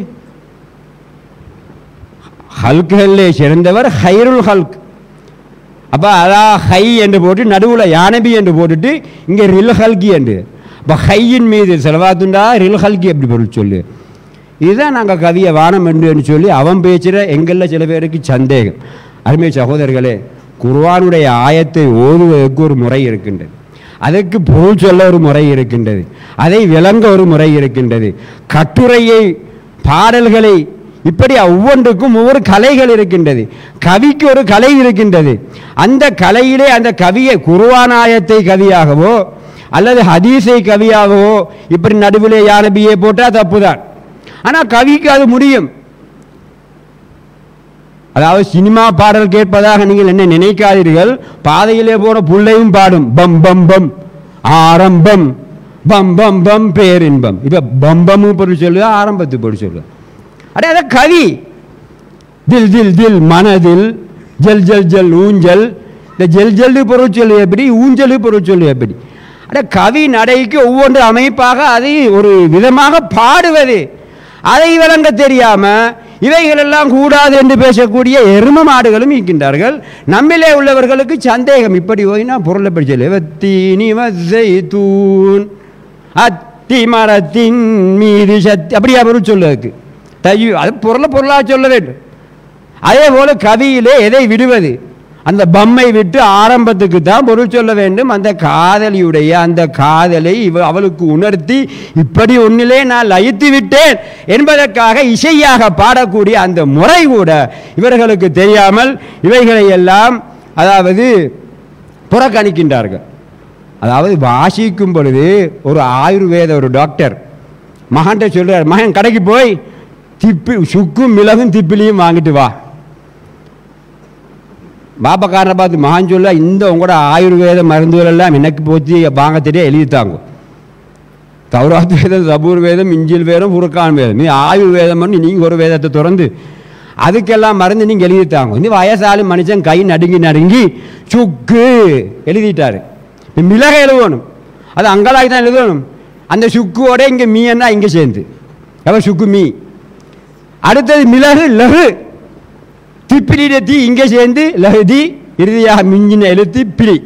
ஹல்குகளிலே சிறந்தவர் ஹைருல் ஹல்க் அப்போ அதா ஹை என்று போட்டு நடுவில் யானபி என்று போட்டுட்டு இங்கே ரில் ஹல்கி என்று அப்போ ஹையின் மீது செலவாத்துண்டா ரில் ஹல்கி எப்படி பொருள் சொல்லு இதுதான் நாங்கள் கவியை வானம் என்று சொல்லி அவன் பேச்சுகிற எங்களில் சில பேருக்கு சந்தேகம் அருமை சகோதரர்களே குர்ஆனுடைய ஆயத்தை ஓதுவதற்கு ஒரு முறை இருக்கின்றது அதற்கு பொருள் சொல்ல ஒரு முறை இருக்கின்றது அதை விளங்க ஒரு முறை இருக்கின்றது கட்டுரையை பாடல்களை இப்படி ஒவ்வொன்றுக்கும் ஒவ்வொரு கலைகள் இருக்கின்றது கவிக்கு ஒரு கலை இருக்கின்றது அந்த கலையிலே அந்த கவியை குருவானாயத்தை கவியாகவோ அல்லது ஹதீஸை கவியாகவோ இப்படி நடுவிலே யானபியை போட்டால் தப்புதான் ஆனால் கவிக்கு அது முடியும் அதாவது சினிமா பாடல் கேட்பதாக நீங்கள் என்ன நினைக்காதீர்கள் பாதையிலே போற புள்ளையும் பாடும் பம் பம் பம் ஆரம்பம் பம் பம் பம் பேரின்பம் இப்ப பம்பமு பொருள் சொல்லுதா ஆரம்பத்து பொருள் சொல்லுதா அடே அத கவி தில் தில் தில் மனதில் ஜல் ஜல் ஜல் ஊஞ்சல் இந்த ஜல் ஜல்லு பொருள் சொல்லு எப்படி ஊஞ்சலு பொருள் சொல்லு எப்படி அட கவி நடைக்கு ஒவ்வொன்று அமைப்பாக அதை ஒரு விதமாக பாடுவது அதை விளங்க தெரியாம இவைகளெல்லாம் கூடாது என்று பேசக்கூடிய எரும மாடுகளும் இருக்கின்றார்கள் நம்மிலே உள்ளவர்களுக்கு சந்தேகம் இப்படி ஓய்னா பொருளை எப்படி சொல்லு தீனி வசை தூண் அத்தி மரத்தின் மீது சத்தி அப்படியா பொருள் சொல்லுவதற்கு தையு அது பொருளை பொருளாக சொல்ல வேண்டும் அதே போல கவியிலே எதை விடுவது அந்த பம்மை விட்டு ஆரம்பத்துக்கு தான் பொருள் சொல்ல வேண்டும் அந்த காதலியுடைய அந்த காதலை இவ அவளுக்கு உணர்த்தி இப்படி ஒன்றிலே நான் லயித்து விட்டேன் என்பதற்காக இசையாக பாடக்கூடிய அந்த முறை கூட இவர்களுக்கு தெரியாமல் இவைகளை எல்லாம் அதாவது புறக்கணிக்கின்றார்கள் அதாவது வாசிக்கும் பொழுது ஒரு ஆயுர்வேத ஒரு டாக்டர் மகன்கிட்ட சொல்றார் மகன் கடைக்கு போய் திப்பி சுக்கும் மிளகும் திப்பிலியும் வாங்கிட்டு வா பாப்பக்காரனை பார்த்து மகான் சொல்ல இந்த உங்களோட ஆயுர்வேத மருந்துகள் எல்லாம் எனக்கு போச்சு வாங்க தெரிய எழுதித்தாங்க தௌராத் வேதம் சபூர் வேதம் இஞ்சில் வேதம் புருக்கான் வேதம் நீ ஆயுர்வேதம் பண்ணி நீங்கள் ஒரு வேதத்தை திறந்து அதுக்கெல்லாம் மருந்து நீங்கள் எழுதித்தாங்க இந்த வயசாலி மனுஷன் கை நடுங்கி நடுங்கி சுக்கு எழுதிட்டாரு இப்ப மிளகை எழுதணும் அது அங்கலாகி தான் எழுதணும் அந்த சுக்குவோட இங்கே மீன்னா இங்கே சேர்ந்து எவ சுக்கு மீ அடுத்தது மிளகு லகு திப்பிலிட தீ இங்கே சேர்ந்து லகுதி இறுதியாக மிஞ்சின எழுத்து பிடி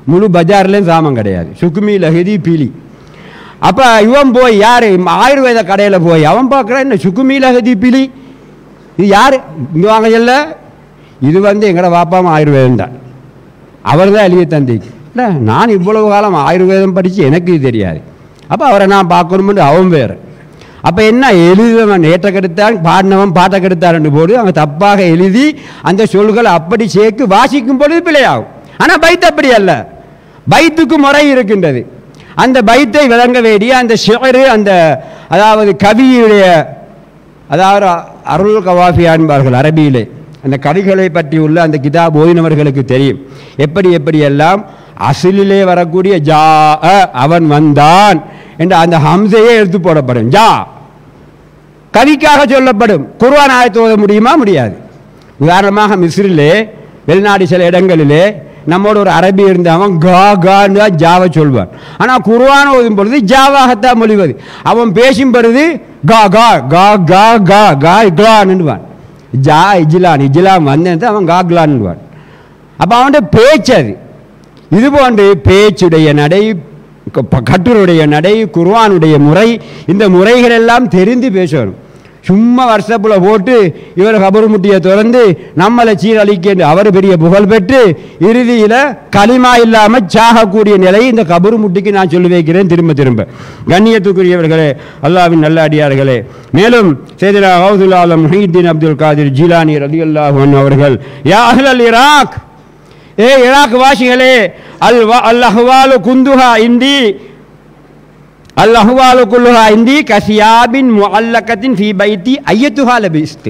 முழு பஜார்லேயும் சாமான் கிடையாது சுக்குமி லஹதி பீலி அப்போ இவன் போய் யார் ஆயுர்வேத கடையில் போய் அவன் பார்க்குறான் என்ன சுக்குமி லஹதி பீலி இது யார் இங்கே வாங்க சொல்ல இது வந்து எங்களோட வாப்பாம ஆயுர்வேதம் தான் அவர் தான் எழுதிய தந்தைக்கு இல்லை நான் இவ்வளவு காலம் ஆயுர்வேதம் படித்து எனக்கு இது தெரியாது அப்போ அவரை நான் பார்க்கணும்னு அவன் வேறு அப்போ என்ன எழுதுவன் ஏற்ற கெடுத்தான் பாடினவன் பாட்டை கெடுத்தாருன்னு போது அவங்க தப்பாக எழுதி அந்த சொல்களை அப்படி சேர்க்கு வாசிக்கும் பொழுது பிழையாகும் ஆனால் பைத் அப்படி அல்ல பைத்துக்கு முறை இருக்கின்றது அந்த பைத்தை விளங்க வேண்டிய அந்த ஷிறு அந்த அதாவது கவியுடைய அதாவது அருள் கவாஃபி என்பார்கள் அரபியிலே அந்த கவிகளை பற்றி உள்ள அந்த கிதாப் ஓதினவர்களுக்கு தெரியும் எப்படி எப்படி எல்லாம் அசிலிலே வரக்கூடிய ஜா அ, அவன் வந்தான் என்ற அந்த ஹம்சையே எடுத்து போடப்படும் ஜா கவிக்காக சொல்லப்படும் குர்ஆன் ஆயத்து ஓத முடியுமா முடியாது உதாரணமாக மிஸ்ரிலே வெளிநாடு சில இடங்களிலே நம்மோட ஒரு அரபி இருந்தவன் கா கான்னு தான் ஜாவை சொல்வான் ஆனால் குர்ஆன் ஓதும் பொழுது ஜாவாகத்தான் மொழிவது அவன் பேசும் பொழுது கா கா கா கா கா கா இக்லான்னுவான் ஜா இஜிலான் இஜிலான் வந்தேன் அவன் கா கிலான்னுவான் அப்போ அவன்கிட்ட பேச்சு அது இது போன்று பேச்சுடைய நடை க- கட்டுரையுடைய நடை குர்ஆனுடைய முறை இந்த முறைகள் எல்லாம் தெரிந்து பேசணும் சும்மா வாட்ஸ்அப்பில் போட்டு இவர் கபரு முட்டியை திறந்து நம்மளை சீரழிக்க அவர் பெரிய புகழ் பெற்று இறுதியில் களிமா இல்லாமல் சாகக்கூடிய நிலை இந்த கபரு முட்டிக்கு நான் சொல்லி வைக்கிறேன் திரும்ப திரும்ப கண்ணியத்துக்குரியவர்களே அல்லாவின் நல்ல அடியார்களே மேலும் சேதிரா ஹவுதுல்லா ஆலம் முஹீத்தீன் அப்துல் காதிர் ஜீலானி ரதியுல்லாஹு அன்ஹு அவர்கள் யா அஹ்லல் இராக் ஏ இராக் வாசிகளே அல் வ- அல் அஹ்வாலு குந்துஹா இந்தி அல் அஹ்வாலு குல்லுஹா இந்தி கசியாபின் முஅல்லகத்தின் ஃபீ பைத்தி ஐயத்துஹா லபிஸ்து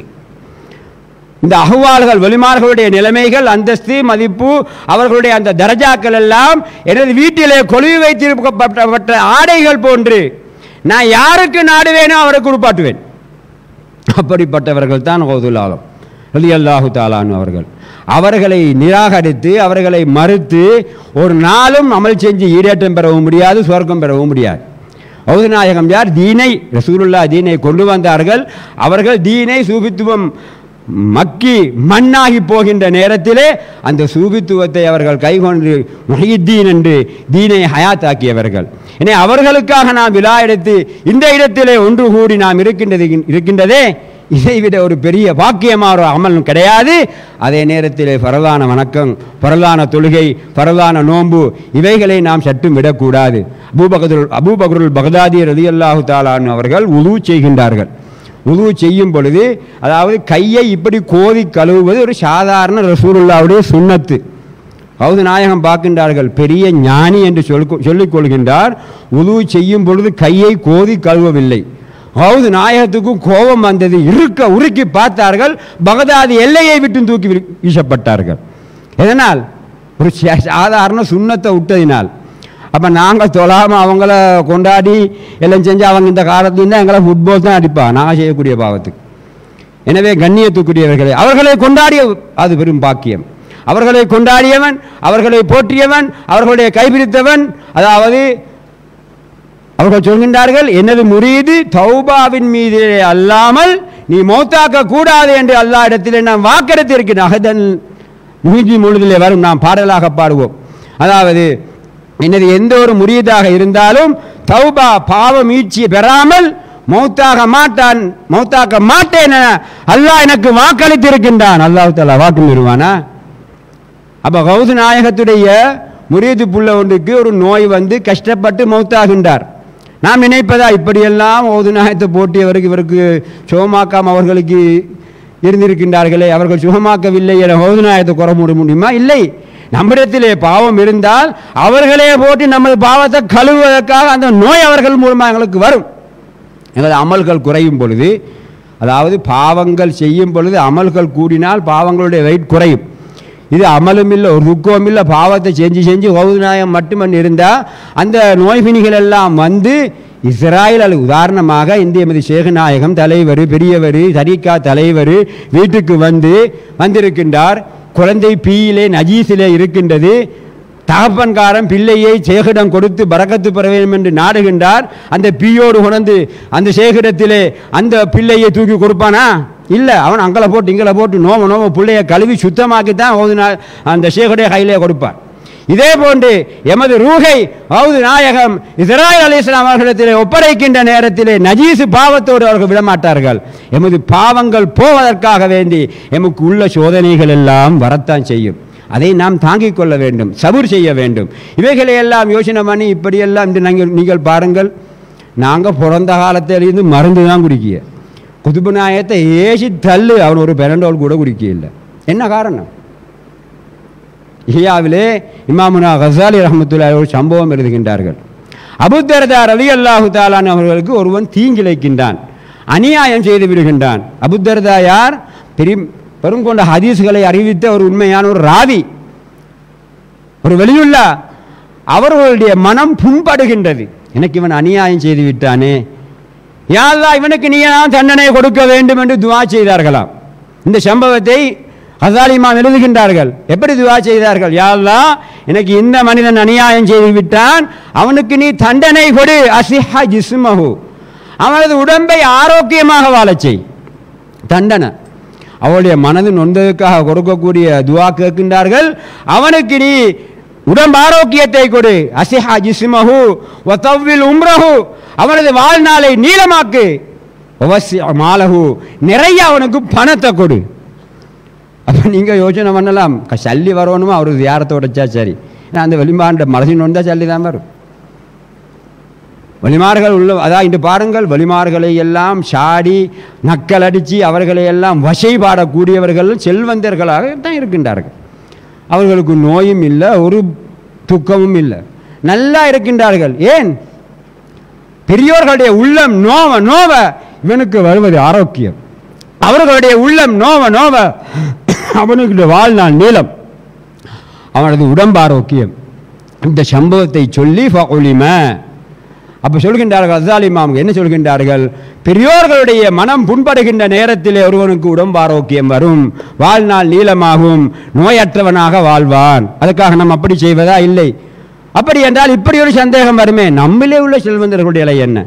இந்த அஹ்வால்கள் வெளிமார்களுடைய நிலைமைகள் அந்தஸ்து மதிப்பு அவர்களுடைய அந்த தரஜாக்கள் எல்லாம் எனது வீட்டிலே கொழுவி வைத்திருக்கப்பட்ட ஆடைகள் போன்று நான் யாருக்கு நாடுவேனோ அவருக்கு கொடுப்பாட்டுவேன் அப்படிப்பட்டவர்கள் தான் ஹோதுல்லாலம் அலி அல்லாஹு தாலான் அவர்கள் அவர்களை நிராகரித்து அவர்களை மறுத்து ஒரு நாளும் அமல் செஞ்சு ஈடேற்றம் பெறவும் முடியாது சுவர்க்கம் பெறவும் முடியாது ஹவுது நாயகம் யார் தீனை ரசூலுல்லா தீனை கொண்டு வந்தார்கள் அவர்கள் தீனை சூபித்துவம் மக்கி மண்ணாகி போகின்ற நேரத்திலே அந்த சூபித்துவத்தை அவர்கள் கைகொண்டு முஹித்தீன் என்று தீனை ஹயாத்தாக்கியவர்கள் எனவே அவர்களுக்காக நாம் விழா எடுத்து இந்த இடத்திலே ஒன்று கூடி நாம் இருக்கின்றது இருக்கின்றதே இதைவிட ஒரு பெரிய பாக்கியமான ஒரு அமல் கிடையாது அதே நேரத்திலே பரவான வணக்கம் பரவான தொழுகை பரவான நோன்பு இவைகளை நாம் சற்றும் விடக்கூடாது அபூபகருல் அபூபகருல் பகதாதி ரதி அல்லாஹு தாலான் அவர்கள் உது செய்கின்றார்கள் உது செய்யும் பொழுது அதாவது கையை இப்படி கோதி கழுவுவது ஒரு சாதாரண ரசூலுல்லாவுடைய சுன்னத்து ஹவுது நாயகம் பார்க்கின்றார்கள் பெரிய ஞானி என்று சொல் சொல்லிக் கொள்கின்றார் உது செய்யும் பொழுது கையை கோதி கழுவவில்லை ஹவுது நாயகத்துக்கும் கோபம் வந்தது இருக்க உருக்கி பார்த்தார்கள் பகதாதி எல்லையை விட்டு தூக்கி வீ- வீசப்பட்டார்கள் எதனால் ஒரு சா- சாதாரண சுண்ணத்தை விட்டதினால் அப்போ நாங்கள் தொழாமல் அவங்கள கொண்டாடி எல்லாம் செஞ்சு அவங்க இந்த காலத்துல தான் எங்களை ஃபுட்பால் தான் அடிப்பா நாங்கள் செய்யக்கூடிய பாவத்துக்கு எனவே கண்ணியத்துக்குரியவர்களே அவர்களை கொண்டாடிய அது பெரும் பாக்கியம் அவர்களை கொண்டாடியவன் அவர்களை போற்றியவன் அவர்களுடைய கைபிடித்தவன் அதாவது அவர்கள் சொல்கின்றார்கள் எனது முரீது தௌபாவின் மீது அல்லாமல் நீ மௌத்தாக்க கூடாது என்று அல்லா இடத்திலே நான் வாக்கெடுத்து இருக்கிறேன் அகதன் மூஞ்சி முழுதிலே வரும் நாம் பாடலாக பாடுவோம் அதாவது எனது எந்த ஒரு முறியதாக இருந்தாலும் தௌபா பாவ மீட்சியை பெறாமல் மௌத்தாக மாட்டான் மௌத்தாக்க மாட்டேன் என அல்லாஹ் எனக்கு வாக்களித்திருக்கின்றான் அல்லாஹ் தாலா வாக்கு நிறுவானா அப்போ கௌது நாயகத்துடைய முறியது புள்ள ஒன்றுக்கு ஒரு நோய் வந்து கஷ்டப்பட்டு மௌத்தாகின்றார் நாம் நினைப்பதா இப்படியெல்லாம் ஓது நாயகத்தை போட்டியவருக்கு இவருக்கு சுகமாக்காம அவர்களுக்கு இருந்திருக்கின்றார்களே அவர்கள் சுகமாக்கவில்லை என ஓது நாயகத்தை குறை மூட முடியுமா இல்லை நம்மிடத்திலே பாவம் இருந்தால் அவர்களே போட்டு நமது பாவத்தை கழுவுவதற்காக அந்த நோய் அவர்கள் மூலமாக எங்களுக்கு வரும் எங்களது அமல்கள் குறையும் பொழுது அதாவது பாவங்கள் செய்யும் பொழுது அமல்கள் கூடினால் பாவங்களுடைய வெயிட் குறையும் இது அமலும் இல்லை ஒரு துக்கமும் இல்லை பாவத்தை செஞ்சு செஞ்சு கௌதுநாயம் மட்டுமன் இருந்தால் அந்த நோய்பிணிகள் எல்லாம் வந்து இஸ்ராயல் அல்லது உதாரணமாக இந்திய மதி சேகநாயகம் தலைவர் பெரியவர் தரிகா தலைவர் வீட்டுக்கு வந்து வந்திருக்கின்றார் குழந்தை பீயிலே நஜீஸிலே இருக்கின்றது தகப்பன்காரன் பிள்ளையை சேகிடம் கொடுத்து பறக்கத்து பெற வேண்டும் என்று நாடுகின்றார் அந்த பீயோடு உணர்ந்து அந்த சேகிடத்திலே அந்த பிள்ளையை தூக்கி கொடுப்பானா இல்லை அவன் அங்கே போட்டு இங்கே போட்டு நோம நோம பிள்ளையை கழுவி சுத்தமாக்கி தான் ஓதுனா அந்த சேகடைய கையிலே கொடுப்பான் இதே போன்று எமது ரூகை அவுது நாயகம் இஸ்ராயல் அலி இஸ்லாம் அவர்களிடத்திலே ஒப்படைக்கின்ற நேரத்திலே நஜீசு பாவத்தோடு அவர்கள் விடமாட்டார்கள் எமது பாவங்கள் போவதற்காக வேண்டி எமக்கு உள்ள சோதனைகள் எல்லாம் வரத்தான் செய்யும் அதை நாம் தாங்கிக் கொள்ள வேண்டும் சபூர் செய்ய வேண்டும் இவைகளை எல்லாம் யோசனை பண்ணி இப்படியெல்லாம் இன்று நீங்கள் நீங்கள் பாருங்கள் நாங்கள் பிறந்த காலத்திலிருந்து மருந்து தான் குடிக்கிய குதுபு நாயத்தை ஏசி தள்ளு அவன் ஒரு பெரண்டோல் கூட குடிக்க இல்லை என்ன காரணம் இஹியாவிலே இமாமுனா கசாலி ரஹமத்துல்லா ஒரு சம்பவம் எழுதுகின்றார்கள் அபுத்தரதா ரவி அல்லாஹு தாலான் அவர்களுக்கு ஒருவன் தீங்கிழைக்கின்றான் அநியாயம் செய்து விடுகின்றான் அபுத்தரதா யார் பெரிய பெருங்கொண்ட ஹதீஸ்களை அறிவித்த ஒரு உண்மையான ஒரு ராவி ஒரு வெளியுள்ள அவர்களுடைய மனம் புண்படுகின்றது எனக்கு இவன் அநியாயம் செய்து விட்டானே யாழ்லா இவனுக்கு நீ தான் தண்டனை கொடுக்க வேண்டும் என்று துவா செய்தார்களாம் இந்த சம்பவத்தை ஹசாலிமாம் எழுதுகின்றார்கள் எப்படி துவா செய்தார்கள் யாழ்லா எனக்கு இந்த மனிதன் அநியாயம் செய்து விட்டான் அவனுக்கு நீ தண்டனை கொடு அசிஹா ஜிஸ்மஹு அவனது உடம்பை ஆரோக்கியமாக வாழச் செய் தண்டனை அவளுடைய மனது நொந்ததுக்காக கொடுக்கக்கூடிய துவா கேட்கின்றார்கள் அவனுக்கு நீ உடம்பு ஆரோக்கியத்தை கொடு அசிஹா ஜிஸ்மஹு வத்தவ்வில் உம்ரஹு அவனது வாழ்நாளை நீளமாக்கு ஒவசி மாலஹு நிறைய அவனுக்கு பணத்தை கொடு அப்போ நீங்கள் யோசனை பண்ணலாம் க- சல்லி வரணுமோ அவருக்கு தியாரத்தை உடைச்சா சரி ஏன்னா அந்த வெளிமாண்ட மனசின் வந்தா சல்லி தான் வரும் வலிமார்கள் உள்ள அதான் இன்று பாருங்கள் வலிமார்களை எல்லாம் சாடி நக்கல் அடித்து அவர்களை எல்லாம் வசை பாடக்கூடியவர்கள் செல்வந்தர்களாக தான் இருக்கின்றார்கள் அவர்களுக்கு நோயும் இல்லை ஒரு துக்கமும் இல்லை நல்லா இருக்கின்றார்கள் ஏன் பெரியோர்களுடைய உள்ளம் நோவ நோவ இவனுக்கு வருவது ஆரோக்கியம் அவர்களுடைய உள்ளம் நோவ நோவ அவனுக்கு வாழ்நாள் நீளம் அவனது உடம்பு ஆரோக்கியம் இந்த சம்பவத்தை சொல்லி ஃபஉலிம அப்போ சொல்கின்றார்கள் அசாலிமாம் என்ன சொல்கின்றார்கள் பெரியோர்களுடைய மனம் புண்படுகின்ற நேரத்திலே ஒருவனுக்கு உடம்பு ஆரோக்கியம் வரும் வாழ்நாள் நீளமாகும் நோயற்றவனாக வாழ்வான் அதுக்காக நாம் அப்படி செய்வதா இல்லை அப்படி என்றால் இப்படி ஒரு சந்தேகம் வருமே நம்மிலே உள்ள செல்வந்தர்களுடைய நிலை என்ன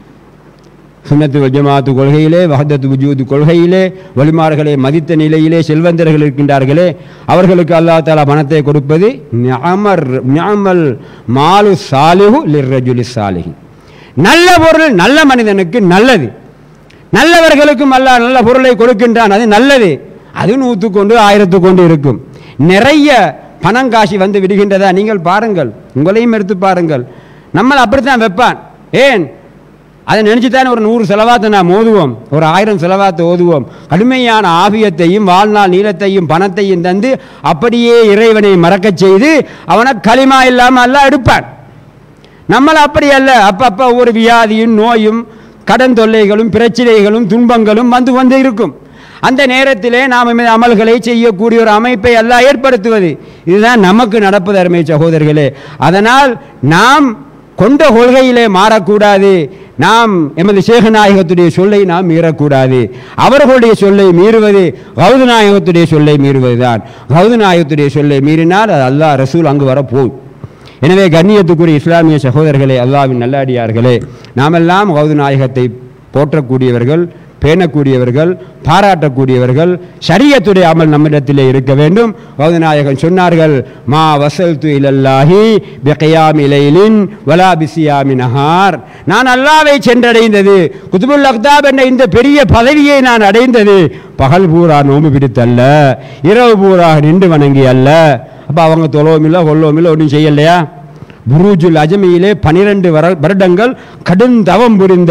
சுன்னத்து வல் ஜமாத்து கொள்கையிலே வஹதத்து வஜூது கொள்கையிலே வலிமார்களை மதித்த நிலையிலே செல்வந்தர்கள் இருக்கின்றார்களே அவர்களுக்கு அல்லாஹ் தாலா பணத்தை கொடுப்பது நிஅமர் நிஅமல் மாலு சாலிஹு லிர்ரஜுலி சாலிஹி நல்ல பொருள் நல்ல மனிதனுக்கு நல்லது நல்லவர்களுக்கும் அல்லாஹ் நல்ல பொருளை கொடுக்கின்றான் அது நல்லது அது நூற்று கொண்டு ஆயிரத்து கொண்டு இருக்கும் நிறைய பணம் காசி வந்து விடுகின்றதா நீங்கள் பாருங்கள் உங்களையும் எடுத்து பாருங்கள் நம்மளை அப்படித்தான் வைப்பான் ஏன் அதை நினச்சித்தானே ஒரு நூறு செலவாத்தை நான் ஓதுவோம் ஒரு ஆயிரம் செலவாத்தை ஓதுவோம் கடுமையான ஆபியத்தையும் வாழ்நாள் நீளத்தையும் பணத்தையும் தந்து அப்படியே இறைவனை மறக்கச் செய்து அவனை களிமா இல்லாமல் எல்லாம் எடுப்பான் நம்மள அப்படி அல்ல அப்பப்போ ஒவ்வொரு வியாதியும் நோயும் கடன் தொல்லைகளும் பிரச்சனைகளும் துன்பங்களும் வந்து வந்து இருக்கும் அந்த நேரத்திலே நாம் இந்த அமல்களை செய்யக்கூடிய ஒரு அமைப்பை எல்லாம் ஏற்படுத்துவது இதுதான் நமக்கு நடப்பது அருமை சகோதரர்களே அதனால் நாம் கொண்ட கொள்கையிலே மாறக்கூடாது நாம் எமது சேகநாயகத்துடைய சொல்லை நாம் மீறக்கூடாது அவர்களுடைய சொல்லை மீறுவது கௌது நாயகத்துடைய சொல்லை மீறுவதுதான் கௌது நாயகத்துடைய சொல்லை மீறினால் அது அல்லாஹ் ரசூல் அங்கு வரப்போய் எனவே கண்ணியத்துக்குரிய இஸ்லாமிய சகோதரர்களே அல்லாவின் நல்லடியார்களே நாமெல்லாம் கௌது நாயகத்தை போற்றக்கூடியவர்கள் பேணக்கூடியவர்கள் பாராட்டக்கூடியவர்கள் ஷரியத்துடைய அமல் நம்மிடத்திலே இருக்க வேண்டும் கௌது நாயகன் சொன்னார்கள் மா வசல் து இலல்லாஹி பிகையாம் இலைலின் வலா பிசியாமி நஹார் நான் அல்லாவை சென்றடைந்தது குதுபுல் அக்தாப் என்ற இந்த பெரிய பதவியை நான் அடைந்தது பகல் பூரா நோம்பு பிடித்தல்ல இரவு பூரா நின்று வணங்கி அல்ல அப்போ அவங்க தொலவும் இல்லை கொல்லவும் இல்லை ஒன்றும் செய்யலையா புரூஜுல் அஜமியிலே பனிரெண்டு வர வருடங்கள் கடும் தவம் புரிந்த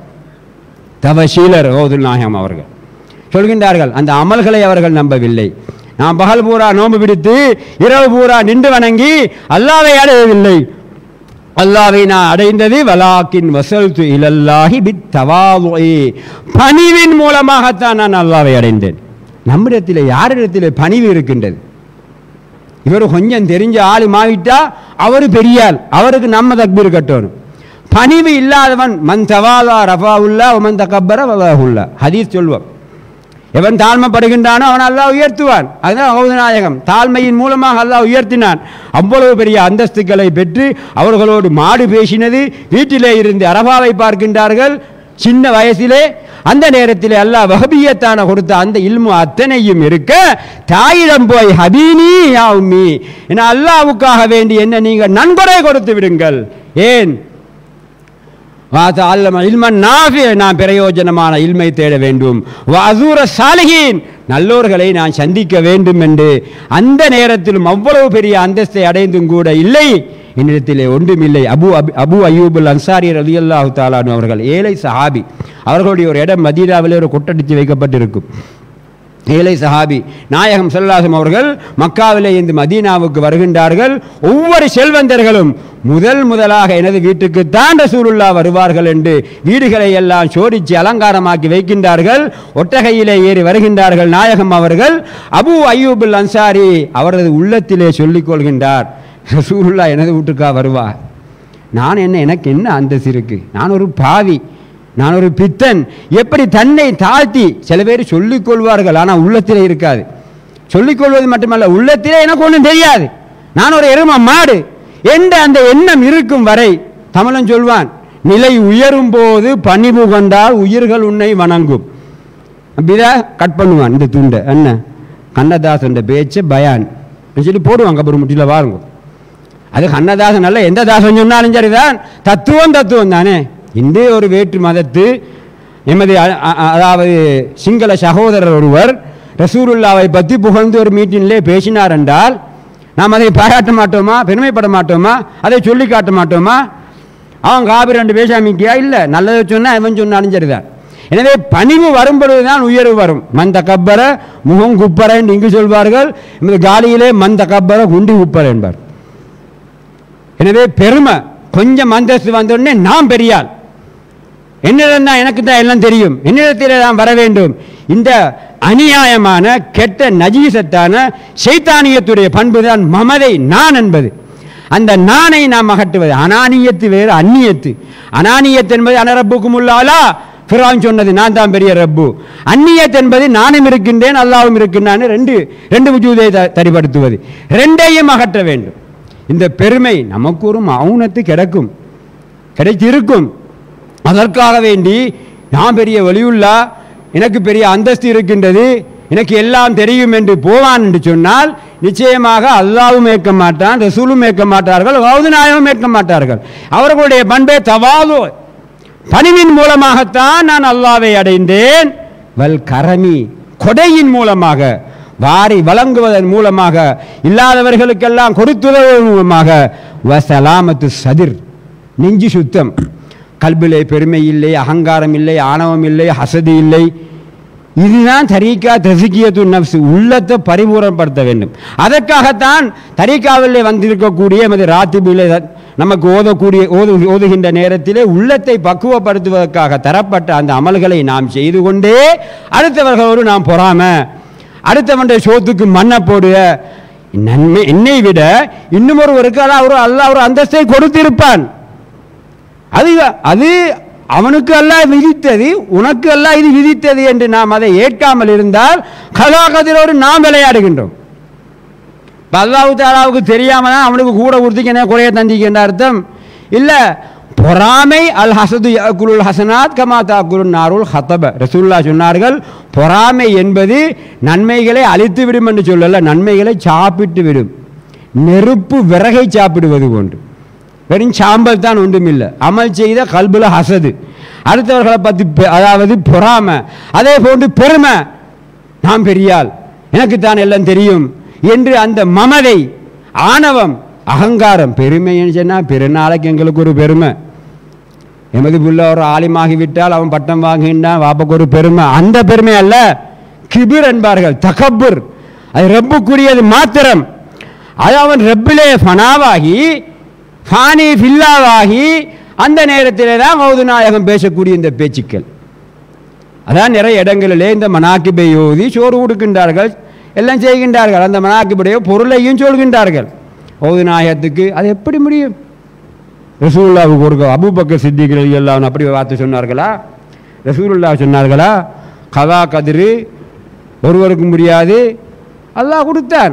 தவசீலர் ஓதுல் நாயகம் அவர்கள் சொல்கின்றார்கள் அந்த அமல்களை அவர்கள் நம்பவில்லை நான் பகல் பூரா நோன்பு பிடித்து இரவு பூரா நின்று வணங்கி அல்லாவை அடையவில்லை அல்லாவை நான் அடைந்தது வலாக்கின் வசல்து இலல்லாஹி பித் தவாவுஇ பணிவின் மூலமாகத்தான் நான் அல்லாவை அடைந்தேன் நம்மிடத்திலே யாரிடத்திலே பணிவு இருக்கின்றது இவர் கொஞ்சம் தெரிஞ்ச ஆளு மாவிட்டா அவர் பெரியாள் அவருக்கு நம்ம தக்பீர் கட்டணும் பணிவு இல்லாதவன் மன் தவாலா ரஃபாவுல்லா மன் தகப்பர வலாஹுல்லா ஹதீஸ் சொல்வோம் எவன் தாழ்மைப்படுகின்றானோ அவன் அல்லாஹ் உயர்த்துவான் அதுதான் அவுதநாயகம் தாழ்மையின் மூலமாக அல்லாஹ் உயர்த்தினான் அவ்வளவு பெரிய அந்தஸ்துக்களை பெற்று அவர்களோடு மாடு பேசினது வீட்டிலே இருந்து அரபாவை பார்க்கின்றார்கள் சின்ன வயசிலே அந்த நேரத்திலே அல்லாஹ் வஹபியத்தான கொடுத்த அந்த இல்மு அத்தனையும் இருக்க தாயிடம் போய் ஹபீனி யா உம்மி என அல்லாவுக்காக வேண்டி என்ன நீங்கள் நன்கொடை கொடுத்து விடுங்கள் ஏன் வாத அல்லம இல்மன் நாஃபி நான் பிரயோஜனமான இல்மை தேட வேண்டும் வசூர சாலிகின் நல்லோர்களை நான் சந்திக்க வேண்டும் என்று அந்த நேரத்திலும் அவ்வளவு பெரிய அந்தஸ்தை அடைந்தும் கூட இல்லை என்னிடத்திலே ஒன்றுமில்லை அபு அபி அபு அய்யூபுல் அன்சாரி ரலியல்லாஹு தாலானு அவர்கள் ஏழை சஹாபி அவர்களுடைய ஒரு இடம் மதீனாவிலே ஒரு கொட்டடித்து வைக்கப்பட்டிருக்கும் ஏழை சஹாபி நாயகம் செல்லாசம் அவர்கள் மக்காவிலே இந்த மதீனாவுக்கு வருகின்றார்கள் ஒவ்வொரு செல்வந்தர்களும் முதல் முதலாக எனது வீட்டுக்குத்தான் ரசூலுல்லா வருவார்கள் என்று வீடுகளை எல்லாம் சோடிச்சு அலங்காரமாக்கி வைக்கின்றார்கள் ஒட்டகையிலே ஏறி வருகின்றார்கள் நாயகம் அவர்கள் அபு அய்யூபுல் அன்சாரி அவரது உள்ளத்திலே சொல்லிக் கொள்கின்றார் ரசூலுல்லா எனது வீட்டுக்கா வருவார் நான் என்ன எனக்கு என்ன அந்தஸ்து இருக்கு நான் ஒரு பாவி நான் ஒரு பித்தன் எப்படி தன்னை தாழ்த்தி சில பேர் சொல்லிக் கொள்வார்கள் ஆனால் உள்ளத்திலே இருக்காது சொல்லிக் கொள்வது மட்டுமல்ல உள்ளத்திலே எனக்கு ஒன்றும் தெரியாது நான் ஒரு எரும மாடு என்ற அந்த எண்ணம் இருக்கும் வரை தமிழன் சொல்வான் நிலை உயரும் போது பணிவு கொண்டால் உயிர்கள் உன்னை வணங்கும் அப்படிதான் கட் பண்ணுவான் இந்த துண்டை என்ன கண்ணதாசன் பேச்சு பயான் சொல்லி போடுவாங்க அப்புறம் முட்டியில் பாருங்க அது கண்ணதாசன் அல்ல எந்த தாசன் சொன்னாலும் சரிதான் தத்துவம் தத்துவம் தானே இந்த ஒரு வேற்று மதத்து எமது அ- அ- அதாவது சிங்கள சகோதரர் ஒருவர் ரசூலுல்லாவை பற்றி புகழ்ந்து ஒரு மீட்டிங்கிலே பேசினார் என்றால் நாம் அதை பாராட்ட மாட்டோமா பெருமைப்பட மாட்டோமா அதை சொல்லி காட்ட மாட்டோமா அவன் காபி ரெண்டு பேசாமிக்கியா இல்லை நல்லதை சொன்னா இவன் சொன்னாலும் சரிதான் எனவே பணிவு வரும்பொழுது தான் உயர்வு வரும் மந்த கப்பர முகம் குப்பர என்று இங்கு சொல்வார்கள் இந்த காலியிலே மந்த கப்பர குண்டி குப்பர என்பார் எனவே பெருமை கொஞ்சம் அந்தஸ்து வந்த உடனே நான் பெரியாள் என்னிடம் தான் எனக்கு தான் எல்லாம் தெரியும் என்னிடத்திலே தான் வர வேண்டும் இந்த அநியாயமான கெட்ட நஜீசத்தான சைத்தானியத்துடைய பண்பு தான் மமதை நான் என்பது அந்த நானை நாம் அகற்றுவது அனானியத்து வேறு அந்நியத்து அனானியத்து என்பது அனரப்புக்கும் உள்ளாலா ஃபிரான் சொன்னது நான் தான் பெரிய ரப்பு அந்நியத் என்பது நானும் இருக்கின்றேன் அல்லாவும் இருக்கின்றான் ரெண்டு ரெண்டு வஜூதை த- தரிப்படுத்துவது ரெண்டையும் அகற்ற வேண்டும் இந்த பெருமை நமக்கு ஒரு மௌனத்து கிடக்கும் கிடைத்திருக்கும் அதற்காக வேண்டி நான் பெரிய வலியுள்ளா எனக்கு பெரிய அந்தஸ்து இருக்கின்றது எனக்கு எல்லாம் தெரியும் என்று போவான் என்று சொன்னால் நிச்சயமாக அல்லாவும் ஏற்க மாட்டான் ரசூலும் ஏற்க மாட்டார்கள் கௌதநாயகம் ஏற்க மாட்டார்கள் அவர்களுடைய பண்பே தவாலு பணிவின் மூலமாகத்தான் நான் அல்லாவை அடைந்தேன் வல் கரமி கொடையின் மூலமாக வாரி வழங்குவதன் மூலமாக இல்லாதவர்களுக்கெல்லாம் கொடுத்துவதன் மூலமாக வசலாமத்து சதிர் நெஞ்சு சுத்தம் கல்பிலே பெருமை இல்லை அகங்காரம் இல்லை ஆணவம் இல்லை ஹசதி இல்லை இதுதான் தரீக்கா தசிக்கியத்து நப்சு உள்ளத்தை பரிபூரணப்படுத்த வேண்டும் அதற்காகத்தான் தரீக்காவிலே வந்திருக்கக்கூடிய எமது ராத்திபிலே நமக்கு ஓதக்கூடிய ஓது ஓதுகின்ற நேரத்திலே உள்ளத்தை பக்குவப்படுத்துவதற்காக தரப்பட்ட அந்த அமல்களை நாம் செய்து கொண்டே அடுத்தவர்களோடு நாம் பொறாம அடுத்தவனுடைய சோத்துக்கு மண்ணை போடுக நன்மை என்னை விட இன்னும் ஒருவருக்கு அல்லாஹ் ஒரு அல்லாஹ் ஒரு அந்தஸ்தை கொடுத்திருப்பான் அது அது அவனுக்கு அல்லாஹ் விதித்தது உனக்கு அல்லாஹ் இது விதித்தது என்று நாம் அதை ஏற்காமல் இருந்தால் கலாகதிரோடு நாம் விளையாடுகின்றோம் இப்ப அல்லாஹ் தாலாவுக்கு தெரியாம தான் அவனுக்கு கூட கொடுத்துக்கனே குறைய தந்திக்கின்ற அர்த்தம் இல்லை பொறாமை அல் ஹசது குலுல் ஹசனாத் கமா தாக்குல் நாருல் ஹத்தப ரசூல்லா சொன்னார்கள் பொறாமை என்பது நன்மைகளை அழித்து விடும் என்று சொல்லல நன்மைகளை சாப்பிட்டு விடும் நெருப்பு விறகை சாப்பிடுவது போன்று வெறும் சாம்பல் தான் ஒன்றுமில்லை அமல் செய்த கல்புல ஹசது அடுத்தவர்களை பற்றி பெ- அதாவது பொறாமை அதே போன்று பெருமை நான் பெரியாள் எனக்கு தான் எல்லாம் தெரியும் என்று அந்த மமதை ஆணவம் அகங்காரம் பெருமைன்னு சொன்னால் பெருநாளைக்கு எங்களுக்கு ஒரு பெருமை எமது புள்ள ஒரு ஆலிமாகி விட்டால் அவன் பட்டம் வாங்குகின்றான் வாப்பக்கு ஒரு பெருமை அந்த பெருமை அல்ல கிபிர் என்பார்கள் தகப்புர் அது ரப்புக்குரியது மாத்திரம் அது அவன் ரப்பிலே ஃபனாவாகி ஃபானி ஃபில்லாவாகி அந்த நேரத்திலே தான் மௌது நாயகம் பேசக்கூடிய இந்த பேச்சுக்கள் அதான் நிறைய இடங்களிலே இந்த மனாக்கிபை ஓதி சோறு கொடுக்கின்றார்கள் எல்லாம் செய்கின்றார்கள் அந்த மனாக்கிபுடைய பொருளையும் சொல்கின்றார்கள் மௌது நாயகத்துக்கு அது எப்படி முடியும் ரசூலுல்லாவுக்கு கொடுக்க அபூபக்கர் சித்திகள் எல்லாம் அப்படி வார்த்தை சொன்னார்களா ரசூலுல்லா சொன்னார்களா கதா கதிரு ஒருவருக்கு முடியாது அல்லாஹ் கொடுத்தான்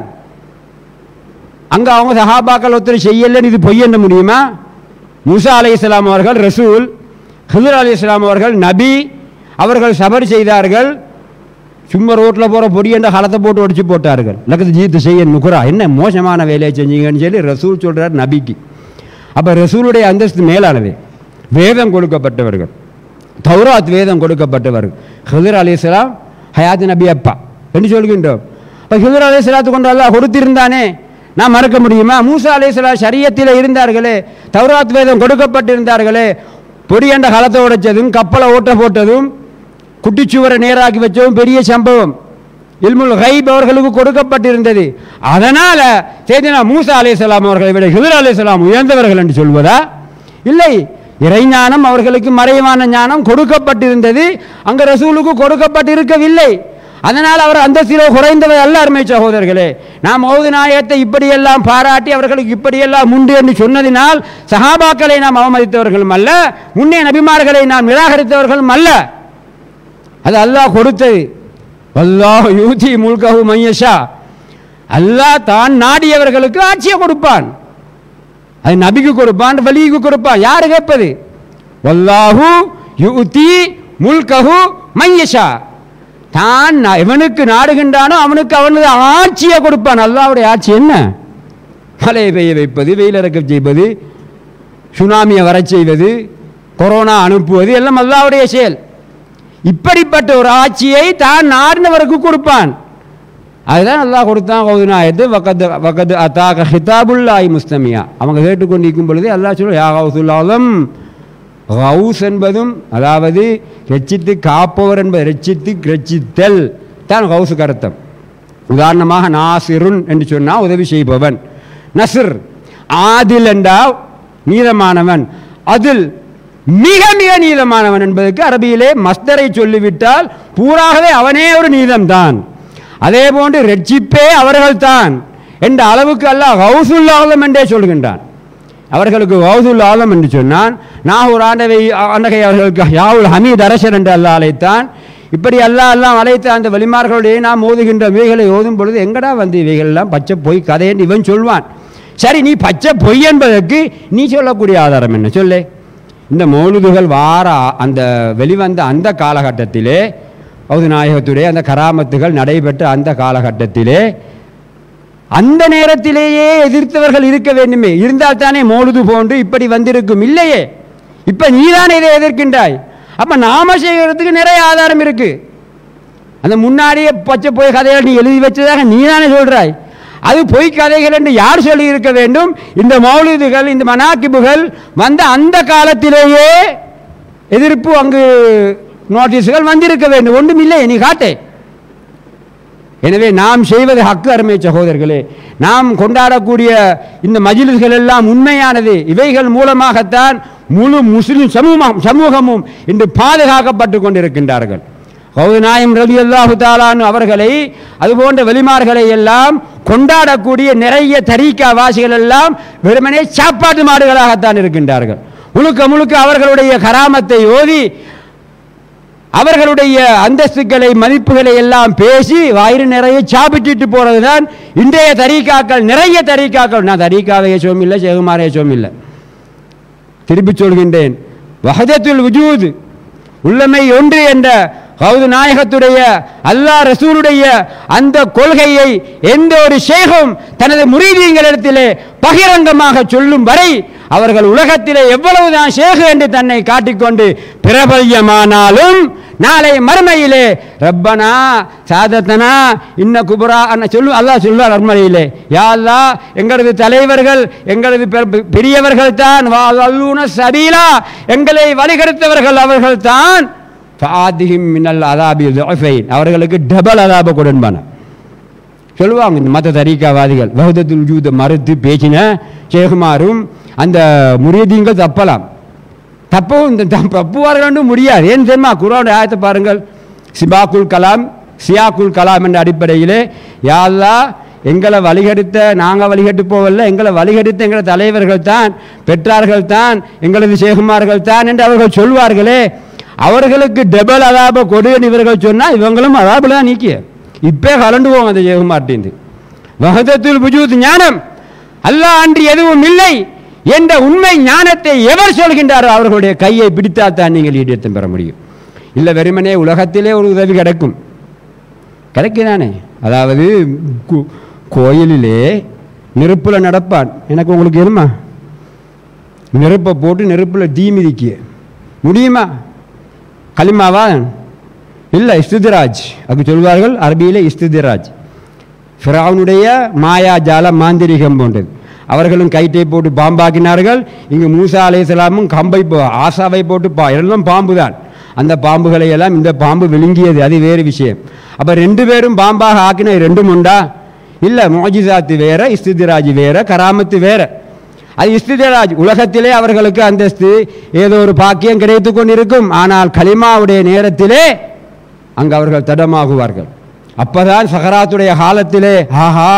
அங்க அவங்க சஹாபாக்கள் ஒருத்தர் செய்யலன்னு இது பொய் என்ன முடியுமா மூசா அலைஹிஸ்ஸலாம் அவர்கள் ரசூல் ஹிதர் அலி இஸ்லாம் அவர்கள் நபி அவர்கள் சபர் செய்தார்கள் சும்மா ரோட்டில் போகிற பொடியண்ட களத்தை போட்டு ஒடிச்சு போட்டார்கள் லக்கத்து ஜீத்து செய்ய நுகுரா என்ன மோசமான வேலையை செஞ்சீங்கன்னு சொல்லி ரசூல் சொல்கிறார் நபிக்கு அப்போ ரசூலுடைய அந்தஸ்து மேலானது வேதம் கொடுக்கப்பட்டவர்கள் தௌராத் வேதம் கொடுக்கப்பட்டவர்கள் ஹிதர் அலி இஸ்லாம் ஹயாத் நபி அப்பா என்று சொல்கின்றோம் இப்போ ஹிதர் அலி இஸ்லாத்து கொண்டு அல்லாஹ் கொடுத்திருந்தானே நான் மறக்க முடியுமா மூசா அலி இஸ்லாம் ஷரியத்தில் இருந்தார்களே தௌராத் வேதம் கொடுக்கப்பட்டிருந்தார்களே பொடியண்ட களத்தை உடைச்சதும் கப்பலை ஓட்ட போட்டதும் குட்டிச்சுவரை நேராக்கி வச்சதும் பெரிய சம்பவம் இல்முல் ஹைப் அவர்களுக்கு கொடுக்கப்பட்டிருந்தது அதனால செய்தினா மூசா அலைஹிஸ்ஸலாம் அவர்களை விட ஹிதர் அலைஹிஸ்ஸலாம் உயர்ந்தவர்கள் என்று சொல்வதா இல்லை இறைஞானம் அவர்களுக்கு மறைவான ஞானம் கொடுக்கப்பட்டிருந்தது அங்க ரசூலுக்கு கொடுக்கப்பட்டிருக்கவில்லை அதனால் அவர் அந்த சில குறைந்தவர் அல்ல அருமை சகோதரர்களே நாம் மௌது நாயத்தை இப்படியெல்லாம் பாராட்டி அவர்களுக்கு இப்படியெல்லாம் உண்டு என்று சொன்னதினால் சஹாபாக்களை நாம் அவமதித்தவர்களும் அல்ல முன்னே நபிமார்களை நாம் நிராகரித்தவர்களும் அல்ல அது அல்லாஹ் கொடுத்தது அல்லாஹ் யூதி முல்கஹு மையஷா அல்லாஹ் தான் நாடியவர்களுக்கு ஆட்சியை கொடுப்பான் அது நபிக்கு கொடுப்பான் வலிக்கு கொடுப்பான் யாரு கேட்பது வல்லாஹு யூதி முல்கஹு மையஷா தான் நா- எவனுக்கு நாடுகின்றானோ அவனுக்கு அவனது ஆட்சியை கொடுப்பான் அல்லாஹ்வுடைய ஆட்சி என்ன மழையை பெய்ய வைப்பது வெயிலிறக்க செய்வது சுனாமியை வரச் செய்வது கொரோனா அனுப்புவது எல்லாம் அல்லாஹ்வுடைய செயல் இப்படிப்பட்ட ஒரு ஆட்சியை தான் நாடினவருக்கு கொடுப்பான் அதுதான் அல்லாஹ் கொடுத்தான் கௌதுனாயத்து வக்கத்து வக்கத்து அத்தாக ஹிதாபுல்லாய் முஸ்தமியா அவங்க கேட்டுக்கொண்டிருக்கும் பொழுது அல்லாஹ் சொல்ல யா கௌசுல்லாலம் கௌஸ் என்பதும் அதாவது ரட்சித்து காப்பவர் என்பது ரட்சித்து ரட்சித்தல் தான் கௌசுக்கு அர்த்தம் உதாரணமாக நாசிருன் என்று சொன்னால் உதவி செய்பவன் நசிர் ஆதில் என்றால் நீதமானவன் அதில் மிக மிக நீதமானவன் என்பதற்கு அரபியிலே மஸ்தரை சொல்லிவிட்டால் பூராகவே அவனே ஒரு நீதம்தான் அதே போன்று ரட்சிப்பே அவர்கள்தான் என்ற அளவுக்கு அல்லாஹ் ஹவுசுல்லாலம் என்றே சொல்கின்றான் அவர்களுக்கு ஹவுசுல் ஆலம் என்று சொன்னான் நாகூர் ஆண்டவை அன்னகை அவர்களுக்கு யாவுல் ஹமீத் அரசர் என்று அல்லாஹ் அழைத்தான் இப்படி அல்லாஹ் எல்லாம் அழைத்த அந்த வலிமார்களுடைய நாம் ஓதுகின்ற இவைகளை ஓதும் பொழுது எங்கடா வந்து இவைகள் எல்லாம் பச்சை பொய் கதை என்று இவன் சொல்வான் சரி நீ பச்சை பொய் என்பதற்கு நீ சொல்லக்கூடிய ஆதாரம் என்ன சொல்லு இந்த மௌலுதுகள் வார அந்த வெளிவந்த அந்த காலகட்டத்திலே பௌது நாயகத்துடைய அந்த கராமத்துகள் நடைபெற்ற அந்த காலகட்டத்திலே அந்த நேரத்திலேயே எதிர்த்தவர்கள் இருக்க வேண்டுமே இருந்தால் தானே மௌலுது போன்று இப்படி வந்திருக்கும் இல்லையே இப்ப நீதானே இதை எதிர்க்கின்றாய் அப்ப நாம செய்கிறதுக்கு நிறைய ஆதாரம் இருக்கு அந்த முன்னாடியே பச்சை பொய் கதைகள் நீ எழுதி வச்சதாக நீதானே சொல்றாய் அது பொய் கதைகள் என்று யார் சொல்லி இருக்க வேண்டும் இந்த மௌலிதுகள் இந்த மனாக்கிபுகள் வந்த அந்த காலத்திலேயே எதிர்ப்பு அங்கு நோட்டீஸுகள் வந்திருக்க வேண்டும் ஒன்றும் இல்லை நீ காட்டே எனவே நாம் செய்வது ஹக்கு அருமை சகோதரர்களே நாம் கொண்டாடக்கூடிய இந்த மஜிலிஸ்கள் எல்லாம் உண்மையானது இவைகள் மூலமாகத்தான் முழு முஸ்லிம் சமூகம் சமூகமும் இன்று பாதுகாக்கப்பட்டு கொண்டிருக்கின்றார்கள் கௌதநாயம் ரவி அல்லாஹு தாலானு அவர்களை அதுபோன்ற வெளிமார்களை எல்லாம் கொண்டாடக்கூடிய நிறைய தரீக்கா வாசிகள் எல்லாம் வெறுமனே சாப்பாட்டு மாடுகளாகத்தான் இருக்கின்றார்கள் முழுக்க முழுக்க அவர்களுடைய கராமத்தை ஓதி அவர்களுடைய அந்தஸ்துக்களை மதிப்புகளை எல்லாம் பேசி வயிறு நிறைய சாப்பிட்டுட்டு போறதுதான் இன்றைய தரீக்காக்கள் நிறைய தரீக்காக்கள் நான் தரீக்காவை ஏசவும் இல்லை சேகுமார ஏசவும் இல்லை திருப்பி சொல்கின்றேன் வஹதத்துல் வஜூத் உள்ளமை ஒன்று என்ற கௌது நாயகத்துடைய அல்லாஹ் ரசூலுடைய அந்த கொள்கையை எந்த ஒரு ஷேகும் தனது முரீதியங்களிடத்திலே பகிரங்கமாக சொல்லும் வரை அவர்கள் உலகத்திலே எவ்வளவுதான் ஷேகு என்று தன்னை காட்டிக்கொண்டு பிரபல்யமானாலும் நாளை மறுமையிலே ரப்பனா சாதத்தனா இன்ன குபுரா அண்ணா சொல்லு அல்லாஹ் சொல்லுவார் மறுமையிலே யா அல்லாஹ் எங்களது தலைவர்கள் எங்களது பெ- பெரியவர்கள் தான் அல்லூன சபீலா எங்களை வழிகெடுத்தவர்கள் அவர்கள் தான் ஃபாதிஹிம் மின்னல் அதாபி துஃபைன். அவர்களுக்கு டபுள் அதாப கொடுன்பான சொல்லுவாங்க இந்த மத தரீக்காவாதிகள் வஹதத்துல் ஜூத மறுத்து பேசின சேகுமாரும் அந்த முரியதீங்கள் தப்பலாம் தப்பவும் இந்த தப்~ தப்புவார்கள் முடியாது ஏன் தெரியுமா குரான் ஆயத்தை பாருங்கள் சிபாக்குல் கலாம் சியாக்குல் கலாம் என்ற அடிப்படையிலே யாழ்லா எங்களை வழிகெடுத்த நாங்கள் வழிகட்டு போவல்ல எங்களை வழிகெடுத்த எங்களை தலைவர்கள் தான் பெற்றார்கள் தான் எங்களது சேகுமார்கள் தான் என்று அவர்கள் சொல்வார்களே அவர்களுக்கு டபுள் அதாப கொடுன்னு இவர்கள் சொன்னால் இவங்களும் அதாபில் தான் நீக்கிய இப்போ கலண்டுவோம் அந்த சேகுமார்ட்டிந்து வஹதத்துல் புஜூத் ஞானம் அல்லாஹ் அன்றி எதுவும் இல்லை என்ற உண்மை ஞானத்தை எவர் சொல்கின்றாரோ அவர்களுடைய கையை பிடித்தால்தான் நீங்கள் ஈடேற்றம் பெற முடியும் இல்லை வெறுமனே உலகத்திலே ஒரு உதவி கிடைக்கும் கிடைக்குதானே அதாவது கு- கோயிலிலே நெருப்பில் நடப்பான் எனக்கு உங்களுக்கு எருமா நெருப்பை போட்டு நெருப்பில் தீ மிதிக்க முடியுமா களிமாவா இல்லை இஸ்துதிராஜ் அப்படி சொல்வார்கள் அரபியிலே இஸ்துதிராஜ் ஃபிரௌனுடைய மாயாஜால மாந்திரிகம் போன்றது அவர்களும் கைட்டை போட்டு பாம்பாக்கினார்கள் இங்கு மூசா அலைஹிஸ்ஸலாமும் கம்பை போ- ஆசாவை போட்டு பா எல்லாம் பாம்பு தான் அந்த பாம்புகளை எல்லாம் இந்த பாம்பு விழுங்கியது அது வேறு விஷயம் அப்போ ரெண்டு பேரும் பாம்பாக ஆக்கின ரெண்டும் உண்டா இல்லை மோஜிசாத்து வேற இஸ்திதிராஜ் வேற கராமத்து வேற அது இஸ்திதிராஜ் உலகத்திலே அவர்களுக்கு அந்தஸ்து ஏதோ ஒரு பாக்கியம் கிடைத்து கொண்டிருக்கும் ஆனால் கலிமாவுடைய நேரத்திலே அங்கு அவர்கள் தடமாகுவார்கள் அப்பதான் சகராத்துடைய காலத்திலே ஆஹா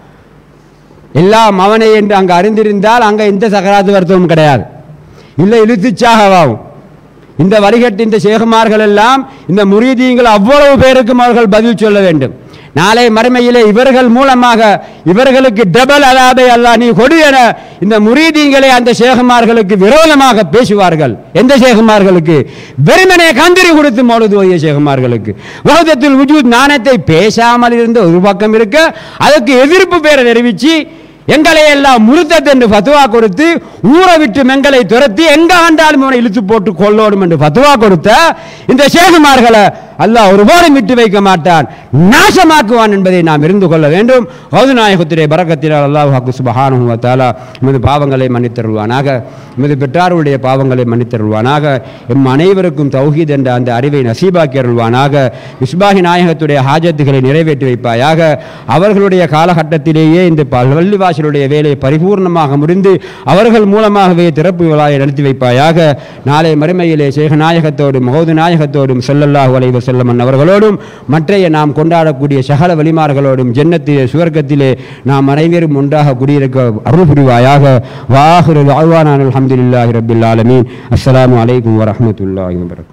எல்லாம் அவனை என்று அங்கு அறிந்திருந்தால் அங்கே எந்த சகராத்து வருத்தமும் கிடையாது இல்லை இழுத்துச்சாகவாகும் இந்த வழிகட்டு இந்த சேகுமார்கள் எல்லாம் இந்த முரீதியங்கள் அவ்வளவு பேருக்கும் அவர்கள் பதில் சொல்ல வேண்டும் நாளை மறுமையிலே இவர்கள் மூலமாக இவர்களுக்கு டபுள் அதாபை அல்லாஹ் நீ கொடு என இந்த முரீதீங்களை அந்த சேகுமார்களுக்கு விரோதமாக பேசுவார்கள் எந்த சேகுமார்களுக்கு வெறுமனே கந்திரி கொடுத்து மொழுது ஓதிய சேகுமார்களுக்கு வகுதத்தில் உஜூத் ஞானத்தை பேசாமல் இருந்த ஒரு பக்கம் இருக்க அதற்கு எதிர்ப்பு பேரை தெரிவித்து எங்களை எல்லாம் முருத்தத் என்று ஃபத்துவா கொடுத்து ஊரை விட்டு மெங்களை துரத்தி எங்க ஆண்டாலும் இவனை இழுத்து போட்டு கொல்லோடும் என்று ஃபத்துவா கொடுத்த இந்த சேகுமார்களை அல்லாஹ் ஒருபோதும் விட்டு வைக்க மாட்டான் நாசமாக்குவான் என்பதை நாம் இருந்து கொள்ள வேண்டும் ஹவுது நாயகத்துடைய பரக்கத்தினால் அல்லாஹ் ஹக்கு சுபஹானஹு வ தஆலா எமது பாவங்களை மன்னித்தருள்வானாக எமது பெற்றாருடைய பாவங்களை மன்னித்தருள்வானாக எம் அனைவருக்கும் தௌஹீத் என்ற அந்த அறிவை நசீபாக்கி அருள்வானாக மிஸ்பாஹி நாயகத்துடைய ஹாஜத்துகளை நிறைவேற்றி வைப்பாயாக அவர்களுடைய காலகட்டத்திலேயே இந்த பள்ளிவாசலுடைய வேலை பரிபூர்ணமாக முடிந்து அவர்கள் மூலமாகவே திறப்பு விழாவை நடத்தி வைப்பாயாக நாளை மறுமையிலே சேக நாயகத்தோடும் மகோது நாயகத்தோடும் செல்லல்லாஹு அலைவ செல்லமன் அவர்களோடும் மற்றைய நாம் கொண்டாடக்கூடிய சகல வழிமார்களோடும் ஜன்னத்திலே சுவர்க்கத்திலே நாம் அனைவரும் ஒன்றாக குடியிருக்க அருள் புரிவாயாக வாஹிரு வாழ்வானான் அல்ஹம்துலில்லாஹி ரப்பில் ஆலமீன் அஸ்ஸலாமு அலைக்கும் வரஹ்மத்துல்லாஹி வபரகாத்துஹு